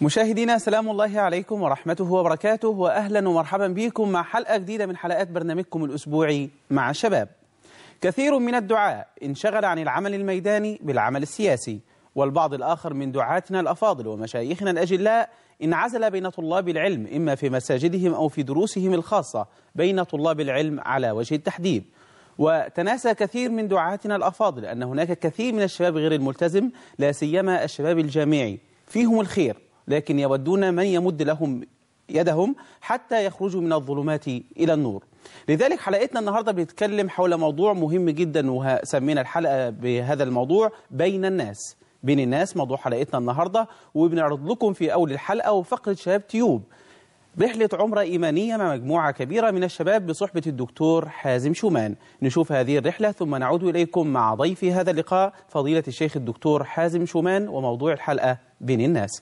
مشاهدينا سلام الله عليكم ورحمته وبركاته واهلا ومرحبا بكم مع حلقه جديده من حلقات برنامجكم الاسبوعي مع الشباب. كثير من الدعاء انشغل عن العمل الميداني بالعمل السياسي، والبعض الاخر من دعاتنا الافاضل ومشايخنا الاجلاء انعزل بين طلاب العلم اما في مساجدهم او في دروسهم الخاصه بين طلاب العلم على وجه التحديد. وتناسى كثير من دعاتنا الافاضل ان هناك كثير من الشباب غير الملتزم لا سيما الشباب الجامعي فيهم الخير لكن يودون من يمد لهم يدهم حتى يخرجوا من الظلمات إلى النور لذلك حلقتنا النهاردة بنتكلم حول موضوع مهم جدا وسمينا الحلقة بهذا الموضوع بين الناس بين الناس موضوع حلقتنا النهاردة وبنعرض لكم في أول الحلقة وفقرة شباب تيوب رحلة عمرة إيمانية مع مجموعة كبيرة من الشباب بصحبة الدكتور حازم شومان نشوف هذه الرحلة ثم نعود إليكم مع ضيف هذا اللقاء فضيلة الشيخ الدكتور حازم شومان وموضوع الحلقة بين الناس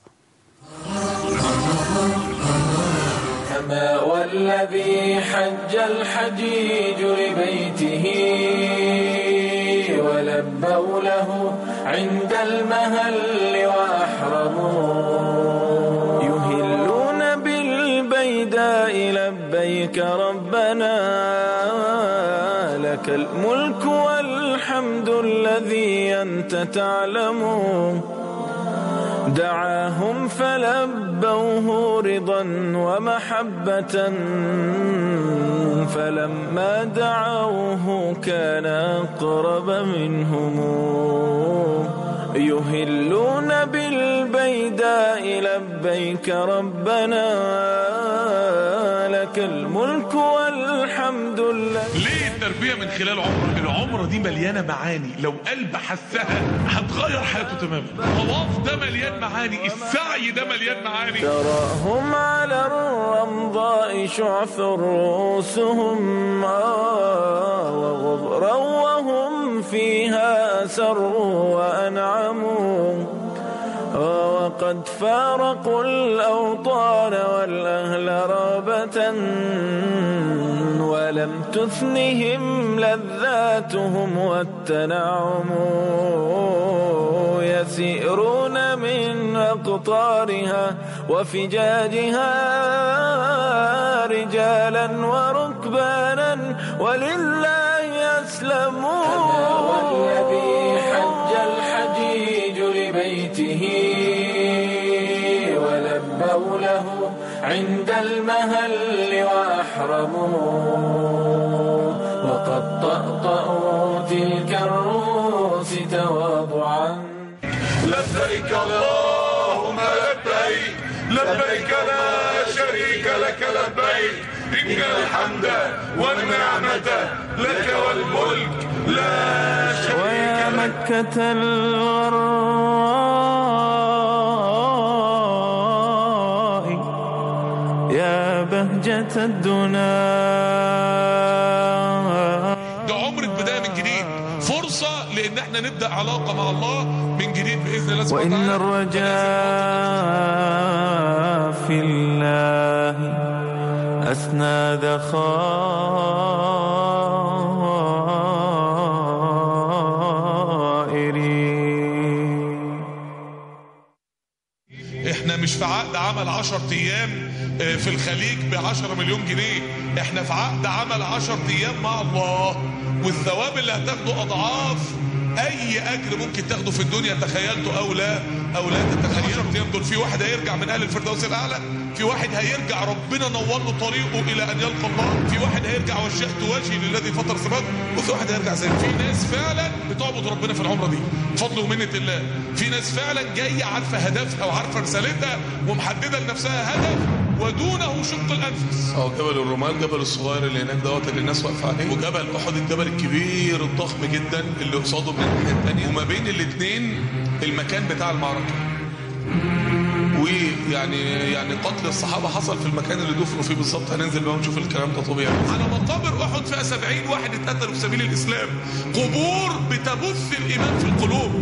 كما والذي حج الحجيج لبيته ولبوا له عند المهل وأحرموا يهلون بالبيداء لبيك ربنا لك الملك والحمد الذي أنت تعلم دعاهم فلبوه رضا ومحبة فلما دعوه كان أقرب منهم يهلون بالبيداء لبيك ربنا لك الملك والحمد لله ليه التربية من خلال عمرة العمرة دي مليانة معاني لو قلب حسها هتغير حياته تماما طواف ده مليان معاني السعي ده مليان معاني تراهم على الرمضاء شعث رؤوسهم آه وغبرا وهم فيها أسروا وأنعموا وقد فارقوا الأوطان والأهل رابة ولم تثنهم لذاتهم والتنعم يسيرون من أقطارها وفجاجها رجالا وركبانا ولله يسلمون والذي حج الحجيج لبيته ولبوا له عند المهل وأحرموا وقد طأطأوا تلك الرؤوس تواضعا لبيك اللهم لبيك لبيك لا شريك لك لبيك إن الحمد والنعمة لك والملك لا شريك ويا مكة الغراء يا بهجة الدنا ده عمر البداية من جديد فرصة لأن احنا نبدأ علاقة مع الله من جديد بإذن الله سبحانه وإن وتعالى الرجاء في الله أسنى ذخائري احنا مش في عقد عمل 10 ايام آه، في الخليج ب 10 مليون جنيه احنا في عقد عمل 10 ايام مع الله والثواب اللي هتاخده اضعاف اي اجر ممكن تاخده في الدنيا تخيلته او لا او لا تتخيل 10 ايام دول في واحد هيرجع من اهل الفردوس الاعلى في واحد هيرجع ربنا نور له طريقه الى ان يلقى الله في واحد هيرجع وجهت وجهي للذي فطر السماوات وفي واحد هيرجع زي في ناس فعلا بتعبد ربنا في العمره دي بفضل ومنه الله في ناس فعلا جايه عارفه هدفها وعارفه رسالتها ومحدده لنفسها هدف ودونه شق الانفس اه جبل الرومان جبل الصغير اللي هناك دوت اللي الناس واقفه عليه وجبل احد الجبل الكبير الضخم جدا اللي قصاده من الناحيه الثانيه وما بين الاثنين المكان بتاع المعركه ويعني يعني قتل الصحابه حصل في المكان اللي دفنوا فيه بالظبط هننزل بقى ونشوف الكلام ده طبيعي على مقابر احد فيها 70 واحد اتقتلوا في سبيل الاسلام قبور بتبث الايمان في القلوب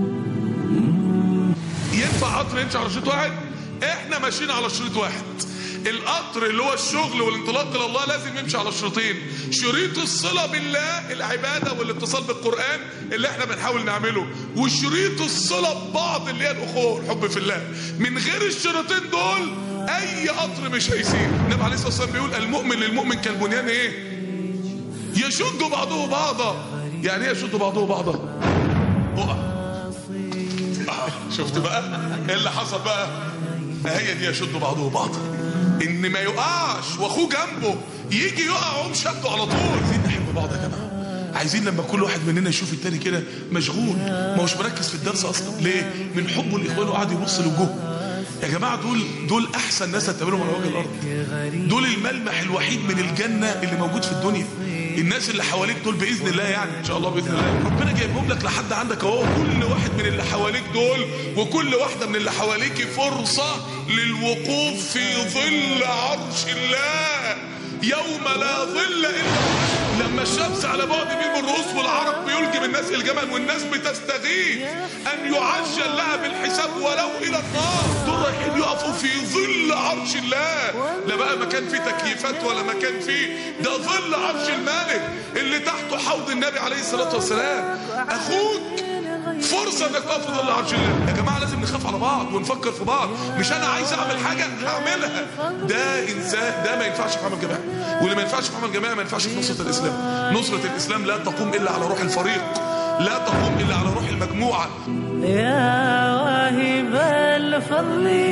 ينفع قطر يمشي على شريط واحد احنا ماشيين على شريط واحد القطر اللي هو الشغل والانطلاق الى الله لازم يمشي على الشريطين شريط الصله بالله العباده والاتصال بالقران اللي احنا بنحاول نعمله وشريط الصله ببعض اللي هي الاخوه والحب في الله من غير الشريطين دول اي قطر مش هيسير النبي عليه الصلاه والسلام بيقول المؤمن للمؤمن كالبنيان ايه يشد بعضه بعضا يعني ايه يشد بعضه بعضا اقع آه، شفت بقى ايه اللي حصل بقى هي دي يشد بعضه بعضا ان ما يقعش واخوه جنبه يجي يقع وهم شدوا على طول عايزين نحب بعض يا جماعه عايزين لما كل واحد مننا يشوف التاني كده مشغول ما هوش مركز في الدرس اصلا ليه من حبه لاخوانه قاعد يبص لوجوههم يا جماعه دول دول احسن ناس هتقابلهم على وجه الارض دول الملمح الوحيد من الجنه اللي موجود في الدنيا الناس اللي حواليك دول باذن الله يعني ان شاء الله باذن الله ربنا جايبهم لك لحد عندك اهو كل واحد من اللي حواليك دول وكل واحده من اللي حواليك فرصه للوقوف في ظل عرش الله يوم لا ظل الا لما الشمس على بعد ميل من الرؤوس والعرق بيلجم الناس الجمل والناس بتستغيث ان يعجل لها بالحساب ولو الى النار دول رايحين يقفوا في ظل عرش الله لا بقى مكان فيه تكييفات ولا مكان فيه ده ظل عرش الملك اللي تحته حوض النبي عليه الصلاه والسلام اخوك فرصه انك تقف في ظل عرش الله يا جماعه لازم نخاف على بعض ونفكر في بعض مش انا عايز اعمل حاجه هعملها ده انسان ده ما ينفعش في عمل جماعي واللي ما ينفعش في عمل جماعي ما ينفعش في نصره الاسلام نصره الاسلام لا تقوم الا على روح الفريق لا تقوم الا على روح المجموعه يا واهب الفضل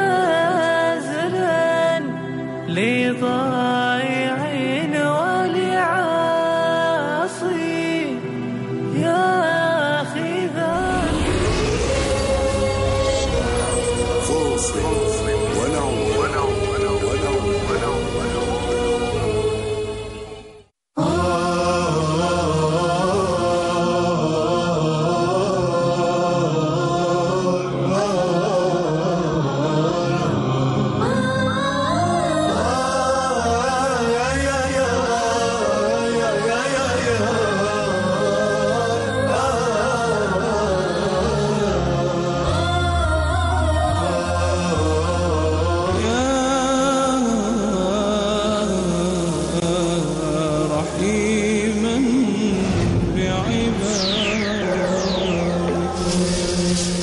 جازلا لضائع ولعاصي يا أخي ذا رحيما بعباده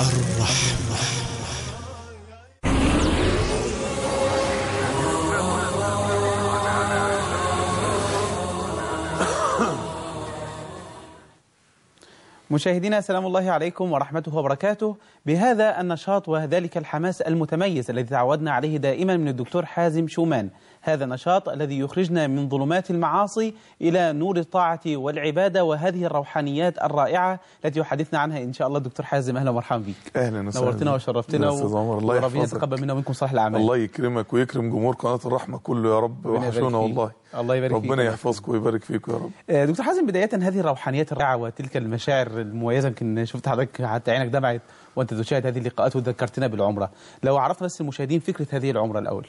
مشاهدينا سلام الله عليكم ورحمته وبركاته بهذا النشاط وذلك الحماس المتميز الذي تعودنا عليه دائما من الدكتور حازم شومان هذا النشاط الذي يخرجنا من ظلمات المعاصي إلى نور الطاعة والعبادة وهذه الروحانيات الرائعة التي يحدثنا عنها إن شاء الله دكتور حازم أهلا ومرحبا بك اهلا وسهلا نورتنا وشرفتنا يا أستاذ عمر، الله وربنا يحفظك. يتقبل منا ومنكم صالح الأعمال الله يكرمك ويكرم جمهور قناه الرحمه كله يا رب ربنا يبارك وحشونا فيك. والله الله يبارك فيك. ربنا يحفظك ويبارك فيك يا رب آه، دكتور حازم بداية هذه الروحانيات الرائعة وتلك المشاعر المميزة يمكن شفت حضرتك حتى عينك دمعت وأنت تشاهد هذه اللقاءات وذكرتنا بالعمرة لو عرفنا بس المشاهدين فكرة هذه العمرة الأول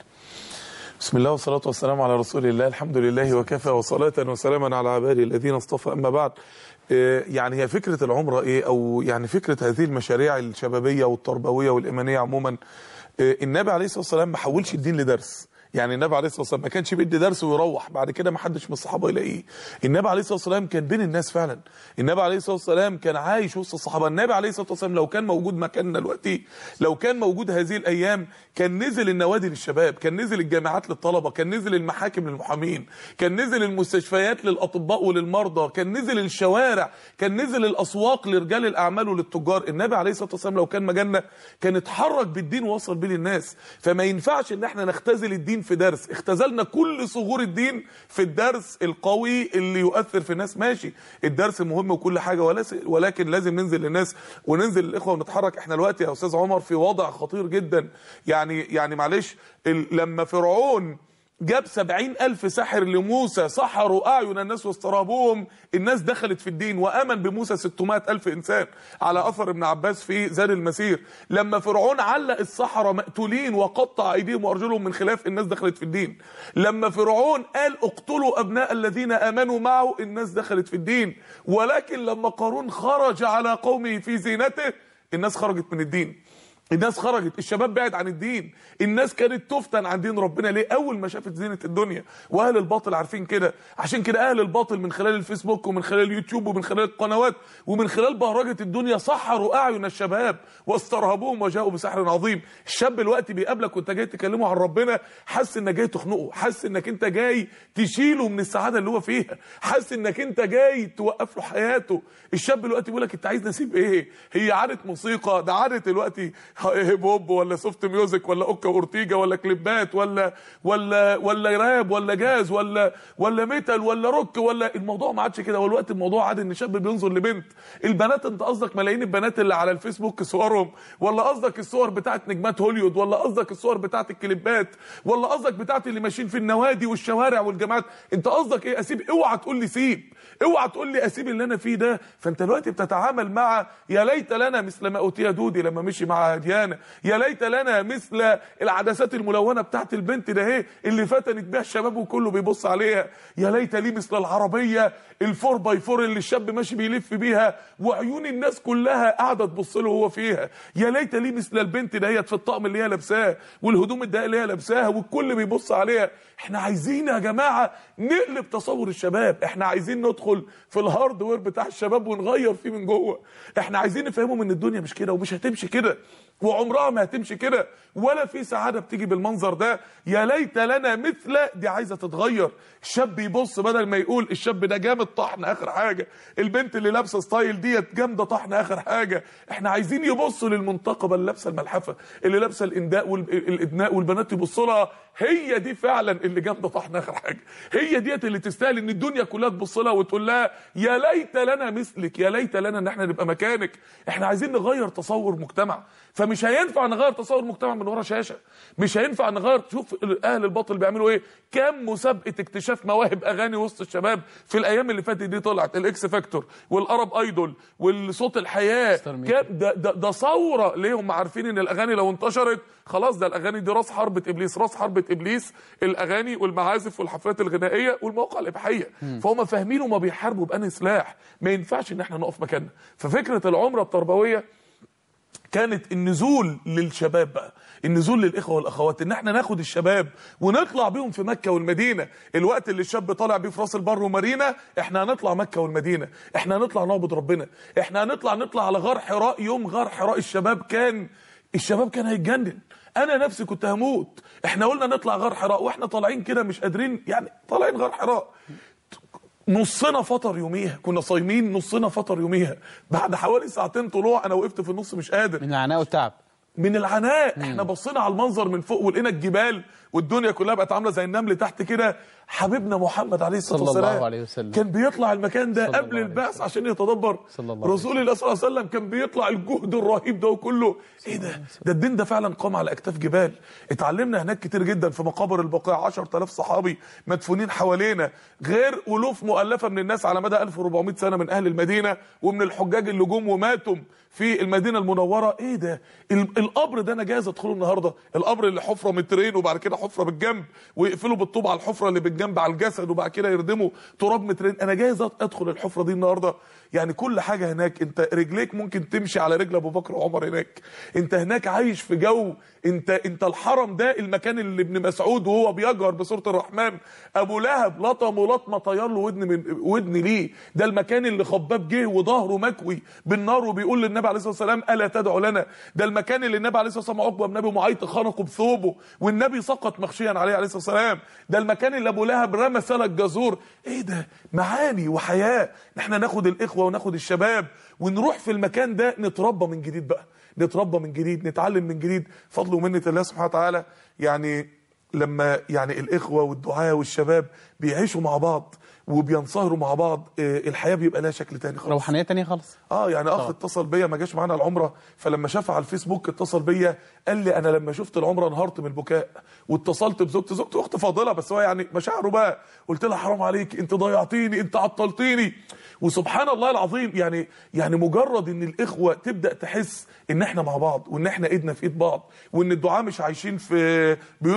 بسم الله والصلاة والسلام على رسول الله الحمد لله وكفى وصلاة وسلاما على عباده الذين اصطفى أما بعد آه، يعني هي فكرة العمرة إيه أو يعني فكرة هذه المشاريع الشبابية والتربوية والإيمانية عموما آه، النبي عليه الصلاة والسلام ما حولش الدين لدرس يعني النبي عليه الصلاه والسلام ما كانش بيدي درس ويروح بعد كده ما حدش من الصحابه يلاقيه النبي عليه الصلاه والسلام كان بين الناس فعلا النبي عليه الصلاه والسلام كان عايش وسط الصحابه النبي عليه الصلاه والسلام لو كان موجود مكاننا دلوقتي لو كان موجود هذه الايام كان نزل النوادي للشباب كان نزل الجامعات للطلبه كان نزل المحاكم للمحامين كان نزل المستشفيات للاطباء وللمرضى كان نزل الشوارع كان نزل الاسواق لرجال الاعمال وللتجار النبي عليه الصلاه والسلام لو كان مجالنا كان اتحرك بالدين ووصل بيه للناس فما ينفعش ان احنا نختزل الدين في درس اختزلنا كل صغور الدين في الدرس القوي اللي يؤثر في الناس ماشي الدرس مهم وكل حاجه ولاس- ولكن لازم ننزل للناس وننزل للاخوه ونتحرك احنا دلوقتي يا استاذ عمر في وضع خطير جدا يعني يعني معلش ال- لما فرعون جاب سبعين ألف ساحر لموسى سحروا أعين الناس واسترهبوهم الناس دخلت في الدين وآمن بموسى 600 ألف إنسان على أثر ابن عباس في زاد المسير لما فرعون علق السحرة مقتولين وقطع أيديهم وأرجلهم من خلاف الناس دخلت في الدين لما فرعون قال اقتلوا أبناء الذين آمنوا معه الناس دخلت في الدين ولكن لما قارون خرج على قومه في زينته الناس خرجت من الدين الناس خرجت الشباب بعد عن الدين الناس كانت تفتن عن دين ربنا ليه اول ما شافت زينه الدنيا واهل الباطل عارفين كده عشان كده اهل الباطل من خلال الفيسبوك ومن خلال اليوتيوب ومن خلال القنوات ومن خلال بهرجه الدنيا سحروا اعين الشباب واسترهبوهم وجاءوا بسحر عظيم الشاب الوقت بيقابلك وانت جاي تكلمه عن ربنا حاسس انك جاي تخنقه حاسس انك انت جاي تشيله من السعاده اللي هو فيها حاسس انك انت جاي توقف له حياته الشاب الوقت بيقول لك انت عايز نسيب ايه هي عاده موسيقى ده عاده دلوقتي هيب هوب ولا سوفت ميوزك ولا اوكا اورتيجا ولا كليبات ولا ولا ولا راب ولا جاز ولا ولا ميتال ولا روك ولا الموضوع ما عادش كده هو الوقت الموضوع عاد ان شاب بينظر لبنت البنات انت قصدك ملايين البنات اللي على الفيسبوك صورهم ولا قصدك الصور بتاعت نجمات هوليوود ولا قصدك الصور بتاعت الكليبات ولا قصدك بتاعت اللي ماشيين في النوادي والشوارع والجامعات انت قصدك ايه اسيب اوعى تقول لي سيب اوعى تقول لي اسيب اللي انا فيه ده فانت دلوقتي بتتعامل مع يا ليت لنا مثل ما اوتي دودي لما مشي مع ديانه يا ليت لنا مثل العدسات الملونه بتاعت البنت ده اهي اللي فتنت بيها الشباب وكله بيبص عليها يا ليت لي مثل العربيه الفور باي فور اللي الشاب ماشي بيلف بيها وعيون الناس كلها قاعده تبص له وهو فيها يا ليت لي مثل البنت دهيت في الطقم اللي هي لابساه والهدوم الضيقه اللي هي لابساها والكل بيبص عليها احنا عايزين يا جماعه نقلب تصور الشباب احنا عايزين ندخل في الهاردوير بتاع الشباب ونغير فيه من جوه احنا عايزين نفهمهم ان الدنيا مش كده ومش هتمشي كده وعمرها ما هتمشي كده ولا في سعاده بتيجي بالمنظر ده يا ليت لنا مثل دي عايزه تتغير الشاب يبص بدل ما يقول الشاب ده جامد طحن اخر حاجه البنت اللي لابسه ستايل ديت جامده طحن اخر حاجه احنا عايزين يبصوا للمنتقبه اللي لابسه الملحفه اللي لابسه الانداء والادناء والبنات يبصوا لها هي دي فعلا اللي جامده طحن اخر حاجه هي ديت اللي تستاهل ان الدنيا كلها تبص لها وتقول لها يا ليت لنا مثلك يا ليت لنا ان احنا نبقى مكانك احنا عايزين نغير تصور مجتمع فمش هينفع نغير تصور مجتمع من ورا شاشه مش هينفع نغير شوف اهل الباطل بيعملوا ايه كام مسابقه اكتشاف مواهب اغاني وسط الشباب في الايام اللي فاتت دي طلعت الاكس فاكتور والارب ايدول والصوت الحياه كام ده, ده, ده ثوره ليه هم عارفين ان الاغاني لو انتشرت خلاص ده الاغاني دي راس حربة ابليس راس حربة ابليس الاغاني والمعازف والحفلات الغنائيه والمواقع الاباحيه فهم فاهمين هما بيحاربوا بأنهي سلاح ما ينفعش ان احنا نقف مكاننا ففكره العمره التربويه كانت النزول للشباب بقى النزول للاخوه والاخوات ان احنا ناخد الشباب ونطلع بيهم في مكه والمدينه الوقت اللي الشاب طالع بيه في راس البر ومارينا احنا هنطلع مكه والمدينه احنا هنطلع نعبد ربنا احنا هنطلع نطلع على غار حراء يوم غار حراء الشباب كان الشباب كان هيتجنن انا نفسي كنت هموت احنا قلنا نطلع غار حراء واحنا طالعين كده مش قادرين يعني طالعين غار حراء نصنا فطر يوميها كنا صايمين نصنا فطر يوميها بعد حوالي ساعتين طلوع انا وقفت في النص مش قادر من العناء والتعب من العناء احنا بصينا على المنظر من فوق ولقينا الجبال والدنيا كلها بقت عامله زي النمل تحت كده حبيبنا محمد عليه الصلاه صلى الله والسلام عليه وسلم. كان بيطلع المكان ده صلى قبل الله عليه البعث وسلم. عشان يتدبر صلى الله عليه رسول الله صلى الله عليه وسلم كان بيطلع الجهد الرهيب ده وكله ايه ده ده الدين ده فعلا قام على اكتاف جبال اتعلمنا هناك كتير جدا في مقابر البقيع 10000 صحابي مدفونين حوالينا غير الوف مؤلفه من الناس على مدى 1400 سنه من اهل المدينه ومن الحجاج اللي جم وماتوا في المدينه المنوره ايه ده ال- القبر ده انا جاهز ادخله النهارده القبر اللي حفره مترين وبعد كده حفره بالجنب ويقفلوا بالطوب على الحفره اللي بالجنب على الجسد وبعد كده يردموا تراب مترين انا جاهز أد- ادخل الحفره دي النهارده يعني كل حاجه هناك انت رجليك ممكن تمشي على رجل ابو بكر وعمر هناك انت هناك عايش في جو انت انت الحرم ده المكان اللي ابن مسعود وهو بيجهر بسوره الرحمن ابو لهب لطمه لطمه طير له ودن من ودن ليه ده المكان اللي خباب جه وظهره مكوي بالنار وبيقول للنبي عليه الصلاه والسلام الا تدعو لنا ده المكان اللي النبي عليه الصلاه والسلام عقبه بن ابي معيط خنقه بثوبه والنبي سقط مخشيا عليه عليه الصلاه والسلام ده المكان اللي ابو لهب رمى سلك جزور ايه ده معاني وحياه احنا ناخد الاخوه وناخد الشباب ونروح في المكان ده نتربى من جديد بقى نتربى من جديد نتعلم من جديد فضل ومنه الله سبحانه وتعالى يعني لما يعني الاخوه والدعاء والشباب بيعيشوا مع بعض وبينصهروا مع بعض آه، الحياه بيبقى لها شكل تاني خالص روحانيه تانية خالص اه يعني اخ اتصل بيا ما جاش معانا العمره فلما شافها على الفيسبوك اتصل بيا قال لي انا لما شفت العمره انهارت من البكاء واتصلت بزوجتي زوجتي اخت فاضله بس هو يعني مشاعره بقى قلت لها حرام عليك انت ضيعتيني انت عطلتيني وسبحان الله العظيم يعني يعني مجرد ان الاخوه تبدا تحس ان احنا مع بعض وان احنا ايدنا في ايد بعض وان الدعاء مش عايشين في بيوت زجاجيه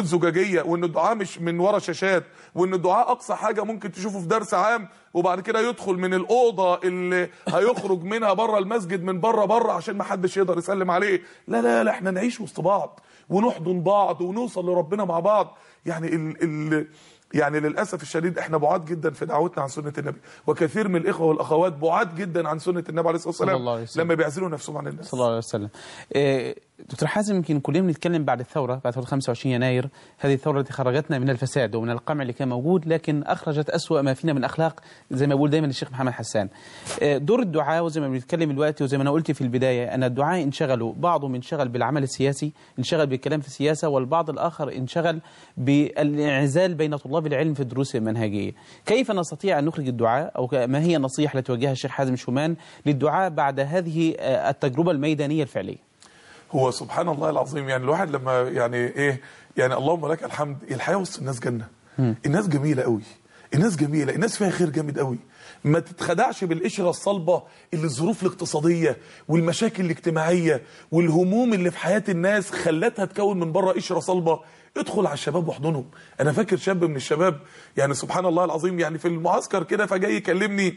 عمليه وان الدعاء مش من ورا شاشات وان الدعاء اقصى حاجه ممكن تشوفه في درس عام وبعد كده يدخل من الاوضه اللي هيخرج منها بره المسجد من بره بره عشان ما حدش يقدر يسلم عليه لا لا لا احنا نعيش وسط بعض ونحضن بعض ونوصل لربنا مع بعض يعني ال ال يعني للاسف الشديد احنا بعاد جدا في دعوتنا عن سنه النبي وكثير من الاخوه والاخوات بعاد جدا عن سنه النبي عليه الصلاه صلى الله عليه والسلام وسلم. لما بيعزلوا نفسهم عن الناس صلى الله عليه وسلم آه، دكتور حازم يمكن كلنا بنتكلم بعد الثورة بعد ثورة 25 يناير هذه الثورة التي خرجتنا من الفساد ومن القمع اللي كان موجود لكن أخرجت أسوأ ما فينا من أخلاق زي ما بقول دايما الشيخ محمد حسان آه، دور الدعاء وزي ما بنتكلم دلوقتي وزي ما أنا قلت في البداية أن الدعاء انشغلوا بعضهم انشغل بالعمل السياسي انشغل بالكلام في السياسة والبعض الآخر انشغل بالانعزال بين طلاب العلم في الدروس المنهجية كيف نستطيع أن نخرج الدعاء أو ما هي النصيحة التي توجهها الشيخ حازم شومان للدعاء بعد هذه آه، التجربة الميدانية الفعلية هو سبحان الله العظيم يعني الواحد لما يعني ايه يعني اللهم لك الحمد الحياه وسط الناس جنه الناس جميله قوي الناس جميله الناس فيها خير جامد قوي ما تتخدعش بالقشره الصلبه اللي الظروف الاقتصاديه والمشاكل الاجتماعيه والهموم اللي في حياه الناس خلتها تكون من بره قشره صلبه ادخل على الشباب واحضنهم انا فاكر شاب من الشباب يعني سبحان الله العظيم يعني في المعسكر كده فجاي يكلمني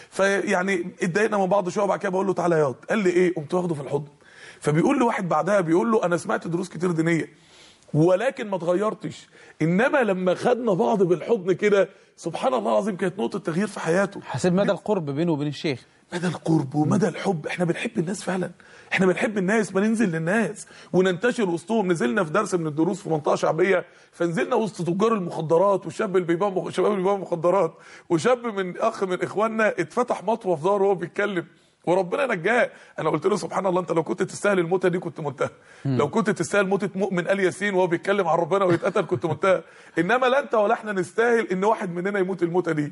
فيعني اتضايقنا من بعض شويه وبعد كده بقول له تعالى ياض قال لي ايه قمت واخده في الحضن فبيقول له واحد بعدها بيقول له انا سمعت دروس كتير دينيه ولكن ما اتغيرتش انما لما خدنا بعض بالحضن كده سبحان الله العظيم كانت نقطه تغيير في حياته حسيت مدى القرب بينه وبين الشيخ مدى القرب ومدى الحب احنا بنحب الناس فعلا احنا بنحب الناس ما ننزل للناس وننتشر وسطهم نزلنا في درس من الدروس في منطقه شعبيه فنزلنا وسط تجار المخدرات والشاب اللي بيبيع مخ- شباب اللي بيبيعوا مخدرات وشاب من اخ من اخواننا اتفتح مطوه في ظهره وهو بيتكلم وربنا نجاه انا قلت له سبحان الله انت لو كنت تستاهل الموتة دي كنت متهم لو كنت تستاهل موتة مؤمن ال ياسين وهو بيتكلم عن ربنا ويتقتل كنت متهم انما لا انت ولا احنا نستاهل ان واحد مننا يموت الموتة دي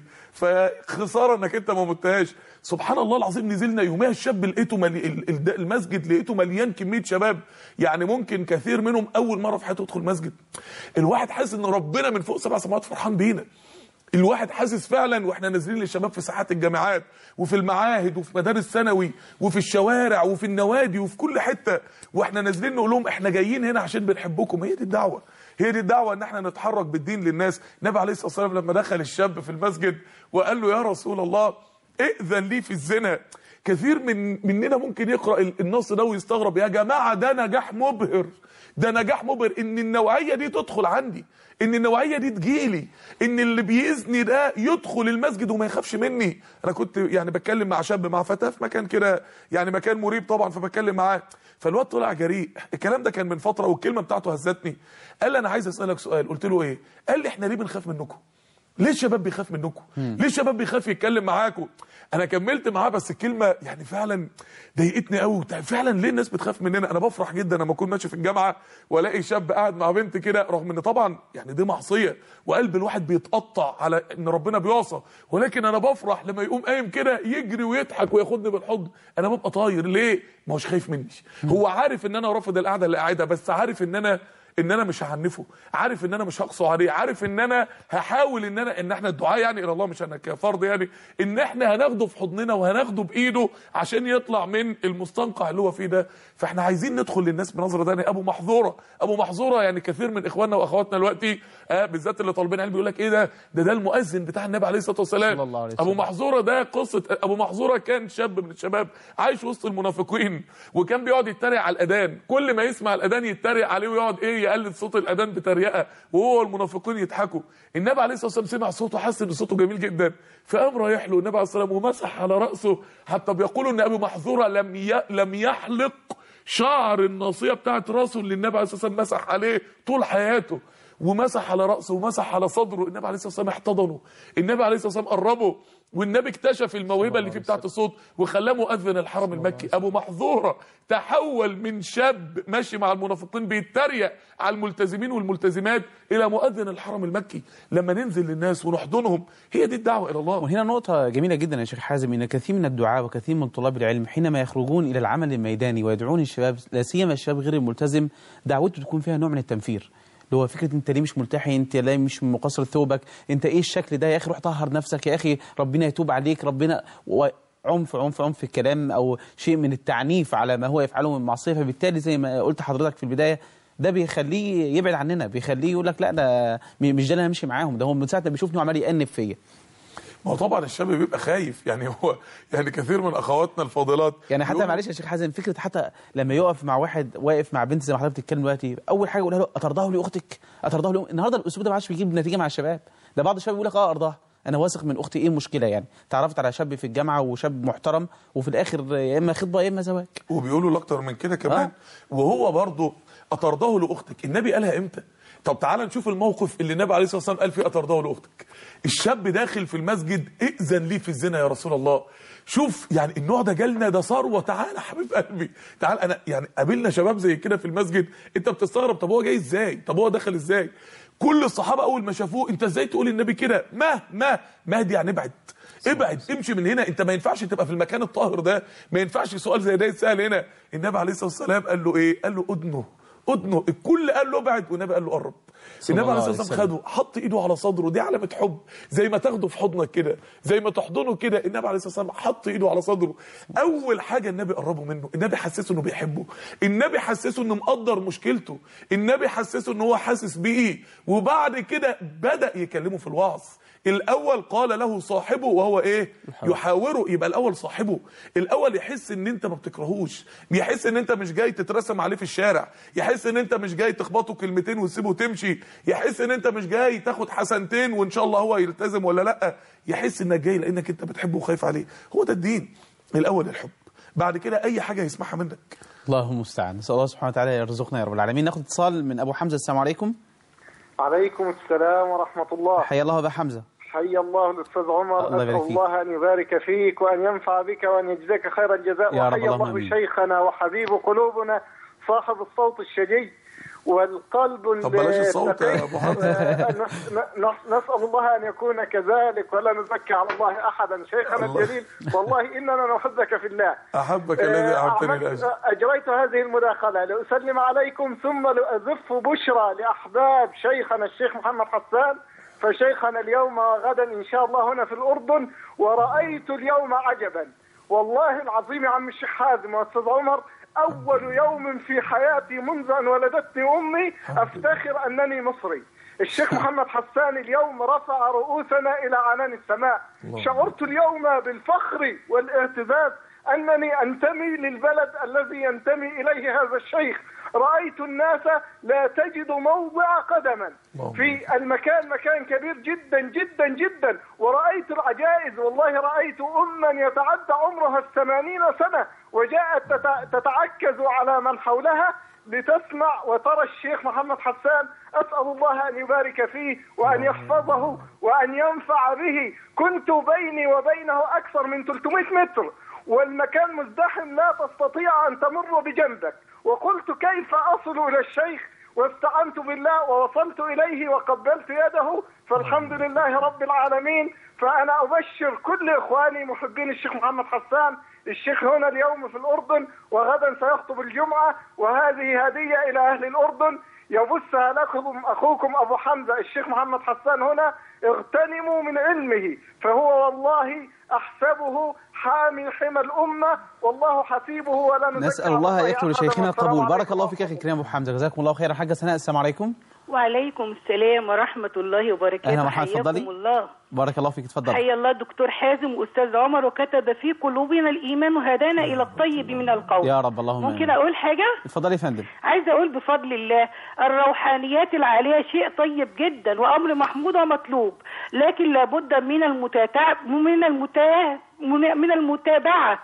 فخساره انك انت ما متهاش سبحان الله العظيم نزلنا يوميها الشاب لقيته ملي... ال- ال- المسجد لقيته مليان كميه شباب يعني ممكن كثير منهم اول مره في حياته يدخل مسجد الواحد حاسس ان ربنا من فوق سبع سماوات فرحان بينا الواحد حاسس فعلا واحنا نازلين للشباب في ساحات الجامعات وفي المعاهد وفي مدارس ثانوي وفي الشوارع وفي النوادي وفي كل حته واحنا نازلين نقول لهم احنا جايين هنا عشان بنحبكم هي دي الدعوه هي دي الدعوه ان احنا نتحرك بالدين للناس النبي عليه الصلاه والسلام لما دخل الشاب في المسجد وقال له يا رسول الله ائذن لي في الزنا كثير من مننا ممكن يقرا ال- النص ده ويستغرب يا جماعه ده نجاح مبهر ده نجاح مبهر ان النوعيه دي تدخل عندي ان النوعيه دي تجيلي ان اللي بيزني ده يدخل المسجد وما يخافش مني انا كنت يعني بتكلم مع شاب مع فتاه في مكان كده يعني مكان مريب طبعا فبتكلم معاه فالواد طلع جريء الكلام ده كان من فتره والكلمه بتاعته هزتني قال لي انا عايز اسالك سؤال قلت له ايه قال لي احنا ليه بنخاف منكم ليه الشباب بيخاف منكم ليه الشباب بيخاف يتكلم معاكم انا كملت معاه بس الكلمه يعني فعلا ضايقتني قوي فعلا ليه الناس بتخاف مننا انا بفرح جدا لما اكون ماشي في الجامعه والاقي شاب قاعد مع بنت كده رغم ان طبعا يعني دي معصيه وقلب الواحد بيتقطع على ان ربنا بيعصى ولكن انا بفرح لما يقوم قايم كده يجري ويضحك وياخدني بالحضن انا ببقى طاير ليه ما هوش خايف مني هو عارف ان انا رافض القعده اللي قاعدها بس عارف ان انا ان انا مش هعنفه عارف ان انا مش هقسو عليه عارف ان انا هحاول ان انا ان احنا الدعاء يعني الى الله مش انا كفرد يعني ان احنا هناخده في حضننا وهناخده بايده عشان يطلع من المستنقع اللي هو فيه ده فاحنا عايزين ندخل للناس بنظره ثانيه ابو محظوره ابو محظوره يعني كثير من اخواننا واخواتنا دلوقتي آه بالذات اللي طالبين علم بيقول لك ايه ده ده ده المؤذن بتاع النبي عليه الصلاه والسلام صلى الله عليه ابو وسلم. محظوره ده قصه ابو محظوره كان شاب من الشباب عايش وسط المنافقين وكان بيقعد يتريق على الاذان كل ما يسمع الاذان يتريق عليه ويقعد ايه يقلد صوت الاذان بتريقه وهو والمنافقين يضحكوا النبي عليه الصلاه والسلام سمع صوته حس ان صوته جميل جدا فقام رايح له النبي عليه الصلاه والسلام ومسح على راسه حتى بيقولوا ان ابو محظوره لم ي... لم يحلق شعر الناصيه بتاعت راسه اللي النبي عليه الصلاه والسلام مسح عليه طول حياته ومسح على راسه ومسح على صدره النبي عليه الصلاه والسلام احتضنه النبي عليه الصلاه والسلام قربه والنبي اكتشف الموهبه اللي فيه بتاعت الصوت وخلاه مؤذن الحرم المكي ابو محظوره تحول من شاب ماشي مع المنافقين بيتريق على الملتزمين والملتزمات الى مؤذن الحرم المكي لما ننزل للناس ونحضنهم هي دي الدعوه الى الله وهنا نقطة جميلة جدا يا شيخ حازم ان كثير من الدعاة وكثير من طلاب العلم حينما يخرجون الى العمل الميداني ويدعون الشباب لا سيما الشباب غير الملتزم دعوته تكون فيها نوع من التنفير اللي هو فكره انت ليه مش ملتحي انت ليه مش مقصر ثوبك انت ايه الشكل ده يا اخي روح طهر نفسك يا اخي ربنا يتوب عليك ربنا و... عنف عنف عنف في الكلام او شيء من التعنيف على ما هو يفعله من معصيه فبالتالي زي ما قلت حضرتك في البدايه ده بيخليه يبعد عننا بيخليه يقول لك لا ده م- مش ده اللي انا همشي معاهم ده هو من ساعه ما بيشوفني وعمال يأنب فيا ما هو طبعا الشاب بيبقى خايف يعني هو يعني كثير من اخواتنا الفاضلات يعني حتى يقولوا- معلش يا شيخ حازم فكره حتى لما يقف مع واحد واقف مع بنت زي ما حضرتك بتتكلم دلوقتي اول حاجه يقولها له اترضاه لاختك اترضاه له النهارده الاسلوب ده ما عادش بيجيب نتيجه مع الشباب ده بعض الشباب يقول لك اه ارضاها انا واثق من اختي ايه المشكله يعني تعرفت على شاب في الجامعه وشاب محترم وفي الاخر يا اما خطبه يا اما زواج وبيقولوا له اكتر من كده كمان آه. وهو برضه اطرده لاختك النبي قالها امتى طب تعال نشوف الموقف اللي النبي عليه الصلاه والسلام قال فيه اطرده لاختك الشاب داخل في المسجد ائذن لي في الزنا يا رسول الله شوف يعني النوع ده جالنا ده ثروه تعال يا حبيب قلبي تعال انا يعني قابلنا شباب زي كده في المسجد انت بتستغرب طب هو جاي ازاي طب هو دخل ازاي كل الصحابه اول ما شافوه انت ازاي تقول النبي كده ما ما ما دي يعني ابعد ابعد امشي من هنا انت ما ينفعش تبقى في المكان الطاهر ده ما ينفعش سؤال زي ده يتسال هنا النبي عليه الصلاه والسلام قال له ايه قال له ادنه ادنه الكل قال له ابعد والنبي قال له قرب النبي الله عليه عليه الصلاه والسلام خده حط ايده على صدره دي علامه حب زي ما تاخده في حضنك كده زي ما تحضنه كده النبي عليه الصلاه والسلام حط ايده على صدره اول حاجه النبي قربه منه النبي حسسه انه بيحبه النبي حسسه انه مقدر مشكلته النبي حسسه ان هو حاسس بيه وبعد كده بدا يكلمه في الوعظ الاول قال له صاحبه وهو ايه يحاوره يبقى الاول صاحبه الاول يحس ان انت ما بتكرهوش يحس ان انت مش جاي تترسم عليه في الشارع يحس ان انت مش جاي تخبطه كلمتين وتسيبه وتمشي يحس ان انت مش جاي تاخد حسنتين وان شاء الله هو يلتزم ولا لا يحس انك جاي لانك انت بتحبه وخايف عليه هو ده الدين الاول الحب بعد كده اي حاجه يسمعها منك الله المستعان نسال الله سبحانه وتعالى يرزقنا يا رب العالمين ناخد اتصال من ابو حمزه السلام عليكم عليكم السلام ورحمة الله حيا الله ابا حمزه حي الله الأستاذ عمر الله يبارك أسأل فيك. الله أن يبارك فيك وأن ينفع بك وأن يجزاك خير الجزاء يا رب، وحي اللهم الله آمين. شيخنا وحبيب قلوبنا صاحب الصوت الشجي والقلب طب بلاش الصوت يا النقي. أبو حمزة. آه، نس- نس- نسأل الله أن يكون كذلك ولا نزكي على الله أحدا شيخنا الله. الجليل والله إننا نحبك في الله احبك الذي احببتني أعمل- لاجل أجريت هذه المداخلة لأسلم عليكم ثم لأزف بشرى لأحباب شيخنا الشيخ محمد حسان فشيخنا اليوم وغدا إن شاء الله هنا في الأردن ورأيت اليوم عجبا والله العظيم يا عم الشيخ حازم وأستاذ عمر أول يوم في حياتي منذ أن ولدتني أمي أفتخر أنني مصري الشيخ محمد حسان اليوم رفع رؤوسنا إلى عنان السماء شعرت اليوم بالفخر والاعتزاز أنني أنتمي للبلد الذي ينتمي إليه هذا الشيخ رأيت الناس لا تجد موضع قدما في المكان مكان كبير جدا جدا جدا ورأيت العجائز والله رأيت أما يتعدى عمرها الثمانين سنة وجاءت تتع- تتعكز على من حولها لتسمع وترى الشيخ محمد حسان أسأل الله أن يبارك فيه وأن يحفظه وأن ينفع به كنت بيني وبينه أكثر من 300 متر والمكان مزدحم لا تستطيع أن تمر بجنبك وقلت كيف أصل إلى الشيخ واستعنت بالله ووصلت إليه وقبلت يده فالحمد لله رب العالمين فأنا أبشر كل إخواني محبين الشيخ محمد حسان الشيخ هنا اليوم في الأردن وغدا سيخطب الجمعة وهذه هدية إلى أهل الأردن يبثها لكم أخوكم أبو حمزة الشيخ محمد حسان هنا اغتنموا من علمه فهو والله أحسبه حامي حمى الأمة والله حسيبه ولا نزكي نسال على الله ان يكتب أحدا لشيخنا والسلام القبول بارك عليكم الله فيك يا اخي الكريم ابو حمزه جزاكم الله خيرا حاجه سناء السلام عليكم وعليكم السلام ورحمة الله وبركاته أهلا ومرحبا، حياكم اتفضلي. الله بارك الله فيك اتفضل حيا الله دكتور حازم وأستاذ عمر وكتب في قلوبنا الإيمان وهدانا إلى الطيب من القول يا رب اللهم ممكن آمين. أقول حاجة؟ اتفضلي يا فندم عايزة أقول بفضل الله الروحانيات العالية شيء طيب جدا وأمر محمود ومطلوب لكن لابد من المتابعة من المتا... من المتابعة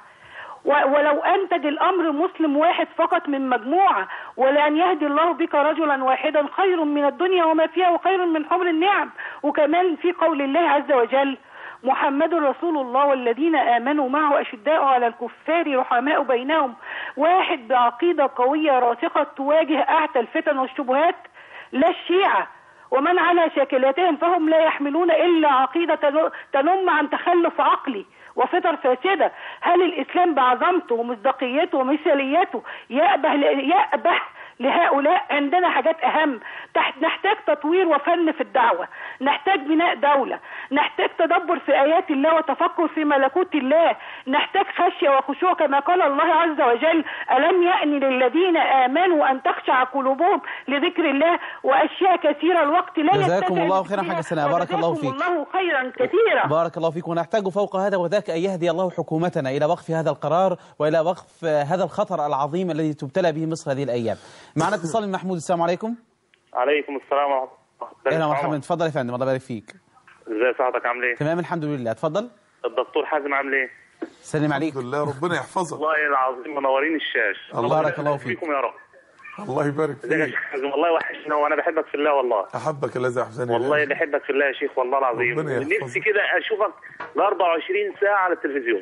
و- ولو أنتج الأمر مسلم واحد فقط من مجموعة ولأن يهدي الله بك رجلا واحدا خير من الدنيا وما فيها وخير من حمر النعم وكمان في قول الله عز وجل محمد رسول الله والذين آمنوا معه أشداء على الكفار رحماء بينهم واحد بعقيدة قوية راسخة تواجه أعتى الفتن والشبهات لا الشيعة ومن على شاكلتهم فهم لا يحملون إلا عقيدة تن- تنم عن تخلف عقلي وفطر فاسدة هل الإسلام بعظمته ومصداقيته ومثاليته يأبه يأبه لهؤلاء عندنا حاجات أهم تحت نحتاج تطوير وفن في الدعوة نحتاج بناء دولة نحتاج تدبر في آيات الله وتفكر في ملكوت الله نحتاج خشية وخشوع كما قال الله عز وجل ألم يأن للذين آمنوا أن تخشع قلوبهم لذكر الله وأشياء كثيرة الوقت لا جزاكم يتسع الله ذكرها. خيرا حاجة سناء. بارك الله وجزاكم فيك. الله خيرا كثيرا بارك الله فيك ونحتاج فوق هذا وذاك أن يهدي الله حكومتنا إلى وقف هذا القرار وإلى وقف هذا الخطر العظيم الذي تبتلى به مصر هذه الأيام معنا اتصال من محمود السلام عليكم عليكم السلام ورحمة الله أهلا ومرحبا تفضل يا فندم الله يبارك فيك ازي سعادتك عامل ايه؟ تمام الحمد لله تفضل الدكتور حازم عامل ايه؟ سلم عليك الحمد لله ربنا يحفظك والله العظيم منورين الشاش الله بارك الله فيك. فيكم يا رب الله يبارك ازيك يا فيك شيخ حازم والله وحشنا وانا بحبك في الله والله احبك الذي احسن والله بحبك في الله يا شيخ والله العظيم ربنا يحفظك. نفسي كده اشوفك ال 24 ساعة على التلفزيون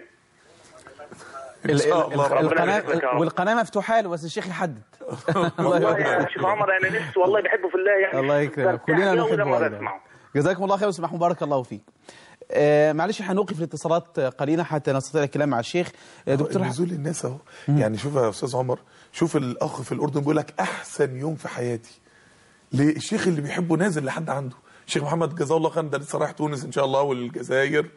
ان شاء الله ال- ربنا يبارك لك يا القناة رب. والقناة مفتوحة له بس الشيخ يحدد الله والله يبارك يا فيك. شيخ عمر انا نفسي والله بحبه في الله يعني الله يكرمك كلنا برتاح أوي نحبه لما والله. بسمعه. جزاكم الله خير استاذ محمود بارك الله فيك آه معلش هنوقف الاتصالات قليلا حتى نستطيع الكلام مع الشيخ آه دكتور ح- نزول الناس اهو يعني شوف يا استاذ عمر شوف الاخ في الاردن بيقول لك احسن يوم في حياتي ليه الشيخ اللي بيحبه نازل لحد عنده الشيخ محمد جزاه الله خير ده لسه رايح تونس ان شاء الله والجزائر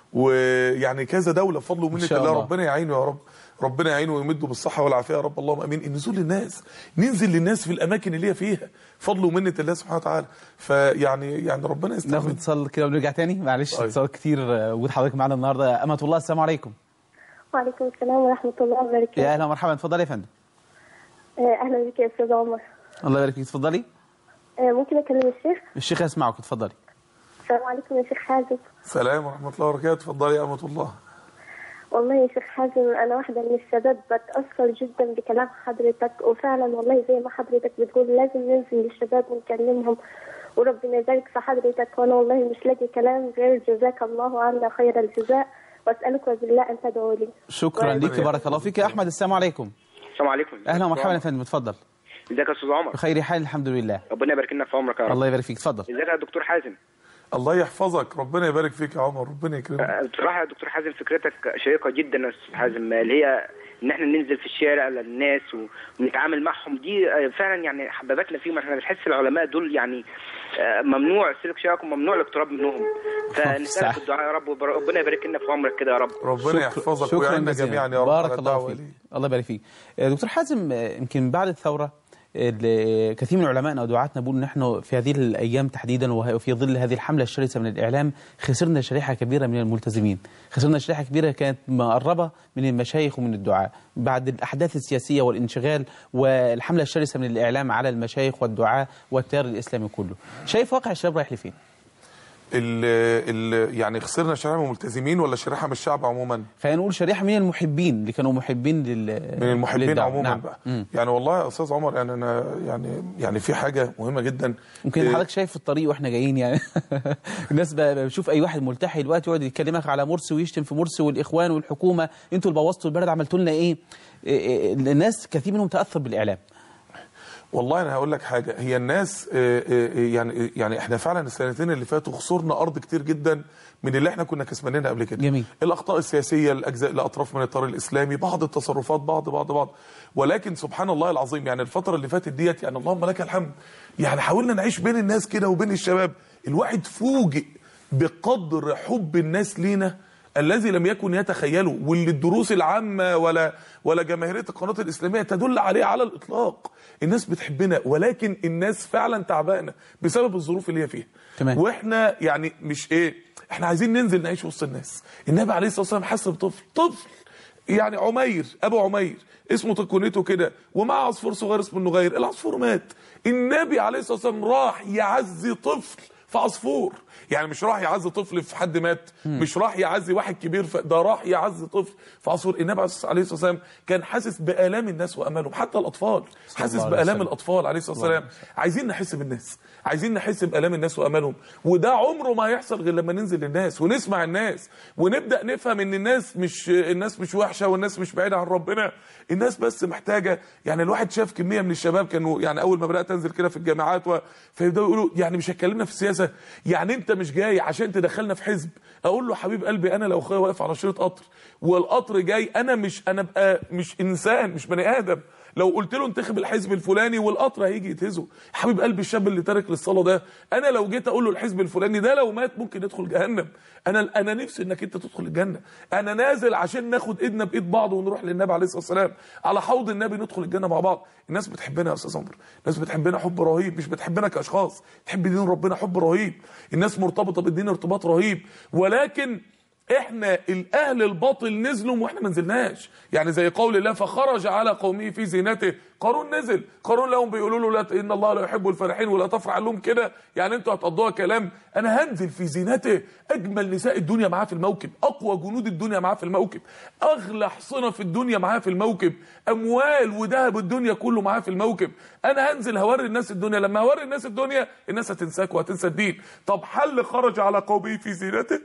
ويعني كذا دوله بفضل ومنه شاء الله الله. ربنا يعينه يا رب ربنا يعينه ويمده بالصحه والعافيه يا رب اللهم امين النزول للناس ننزل للناس في الاماكن اللي هي فيها فضل ومنه الله سبحانه وتعالى فيعني يعني ربنا ناخد يستعمل اتصال كده ونرجع تاني معلش طيب. اتصال كتير آه، وجود حضرتك معانا النهارده امة الله السلام عليكم وعليكم السلام ورحمة الله وبركاته يا اهلا ومرحبا اتفضلي يا فندم آه، أهلا بك يا أستاذ عمر الله يبارك فيك اتفضلي آه، ممكن أكلم الشيخ الشيخ يسمعك اتفضلي السلام عليكم يا شيخ حازم سلام ورحمه الله وبركاته اتفضلي يا امه الله والله يا شيخ حازم أنا واحدة من الشباب بتأثر جدا بكلام حضرتك وفعلا والله زي ما حضرتك بتقول لازم ننزل للشباب ونكلمهم وربنا يبارك في حضرتك وأنا والله مش لاقي كلام غير جزاك الله عنا خير الجزاء وأسألك بالله أن تدعو لي شكرا ليك بارك الله فيك يا احمد السلام عليكم السلام عليكم اهلا ومرحبا يا فندم اتفضل ازيك يا استاذ عمر بخير حال الحمد لله ربنا يبارك لنا في عمرك يا رب الله يبارك فيك اتفضل ازيك يا دكتور حازم الله يحفظك ربنا يبارك فيك يا عمر ربنا يكرمك آه، بصراحه يا دكتور حازم فكرتك شيقه جدا يا استاذ حازم اللي هي ان احنا ننزل في الشارع للناس و- ونتعامل معهم دي آه، فعلا يعني حببتنا فيهم احنا بنحس العلماء دول يعني آه، ممنوع سلك شياكم ممنوع الاقتراب منهم فنسالك صح. الدعاء يا رب وربنا يبارك لنا في عمرك كده يا رب ربنا يحفظك شكرا ويعيننا جزيلا جميعا يا رب بارك على الله الدعوة فيك ليه. الله يبارك فيك آه، دكتور حازم آه، يمكن بعد الثوره ال- كثير من علمائنا ودعاتنا بيقولوا نحن في هذه الايام تحديدا وه- وفي ظل هذه الحمله الشرسه من الاعلام خسرنا شريحه كبيره من الملتزمين، خسرنا شريحه كبيره كانت مقربه من المشايخ ومن الدعاء، بعد الاحداث السياسيه والانشغال والحمله الشرسه من الاعلام على المشايخ والدعاء والتيار الاسلامي كله. شايف واقع الشباب رايح لفين؟ ال ال يعني خسرنا شريحه من الملتزمين ولا شريحه من الشعب عموما؟ خلينا نقول شريحه من المحبين اللي كانوا محبين لل من المحبين للدعوة. عموما نعم. بقى مم. يعني والله يا استاذ عمر يعني انا يعني يعني في حاجه مهمه جدا يمكن إيه، حضرتك شايف في الطريق واحنا جايين يعني الناس بقى بقى بشوف اي واحد ملتحي دلوقتي يقعد يكلمك على مرسي ويشتم في مرسي والاخوان والحكومه انتوا اللي بوظتوا البلد عملتوا لنا ايه إيه- إيه، الناس كثير منهم تاثر بالاعلام والله انا هقول لك حاجه هي الناس آه، آه، آه، يعني يعني احنا فعلا السنتين اللي فاتوا خسرنا ارض كتير جدا من اللي احنا كنا كسبانينها قبل كده جميل. الاخطاء السياسيه الاجزاء الاطراف من الطريق الاسلامي بعض التصرفات بعض بعض بعض ولكن سبحان الله العظيم يعني الفتره اللي فاتت ديت يعني اللهم لك الحمد يعني حاولنا نعيش بين الناس كده وبين الشباب الواحد فوجئ بقدر حب الناس لينا الذي لم يكن يتخيله واللي الدروس العامه ولا ولا جماهيريه القناه الاسلاميه تدل عليه على الاطلاق الناس بتحبنا ولكن الناس فعلا تعبانه بسبب الظروف اللي هي فيها تمام. واحنا يعني مش ايه احنا عايزين ننزل نعيش وسط الناس النبي عليه الصلاه والسلام حس بطفل طفل يعني عمير ابو عمير اسمه تكونته كده ومعه عصفور صغير اسمه النغير العصفور مات النبي عليه الصلاه والسلام راح يعزي طفل في عصفور يعني مش راح يعزي طفل في حد مات مش راح يعزي واحد كبير ف... ده راح يعزي طفل في عصفور النبي عليه الصلاه والسلام كان حاسس بالام الناس وامالهم حتى الاطفال حاسس الله عليه بالام وسلم. الاطفال عليه الصلاه والسلام عايزين نحس بالناس عايزين نحس بالام الناس وامالهم وده عمره ما هيحصل غير لما ننزل للناس ونسمع الناس ونبدا نفهم ان الناس مش الناس مش وحشه والناس مش بعيده عن ربنا الناس بس محتاجه يعني الواحد شاف كميه من الشباب كانوا يعني اول ما بدات انزل كده في الجامعات و... فيبداوا يقولوا يعني مش هتكلمنا في السياسه يعني انت مش جاي عشان تدخلنا في حزب اقول له حبيب قلبي انا لو اخويا واقف على شريط قطر والقطر جاي انا مش انا بقى مش انسان مش بني ادم لو قلت له انتخب الحزب الفلاني والقطر هيجي يتهزه حبيب قلب الشاب اللي تارك للصلاه ده انا لو جيت اقول له الحزب الفلاني ده لو مات ممكن يدخل جهنم انا انا نفسي انك انت تدخل الجنه انا نازل عشان ناخد ايدنا بايد بعض ونروح للنبي عليه الصلاه والسلام على حوض النبي ندخل الجنه مع بعض الناس بتحبنا يا استاذ عمرو الناس بتحبنا حب رهيب مش بتحبنا كاشخاص تحب دين ربنا حب رهيب الناس مرتبطه بالدين ارتباط رهيب ولكن احنا الاهل الباطل نزلوا واحنا ما نزلناش يعني زي قول الله فخرج على قومه في زينته قارون نزل قارون لهم بيقولوا له لا ان الله لا يحب الفرحين ولا تفرح لهم كده يعني انتوا هتقضوها كلام انا هنزل في زينته اجمل نساء الدنيا معاه في الموكب اقوى جنود الدنيا معاه في الموكب اغلى حصنه في الدنيا معاه في الموكب اموال وذهب الدنيا كله معاه في الموكب انا هنزل هوري الناس الدنيا لما هوري الناس الدنيا الناس هتنساك وهتنسى الدين طب حل خرج على قومه في زينته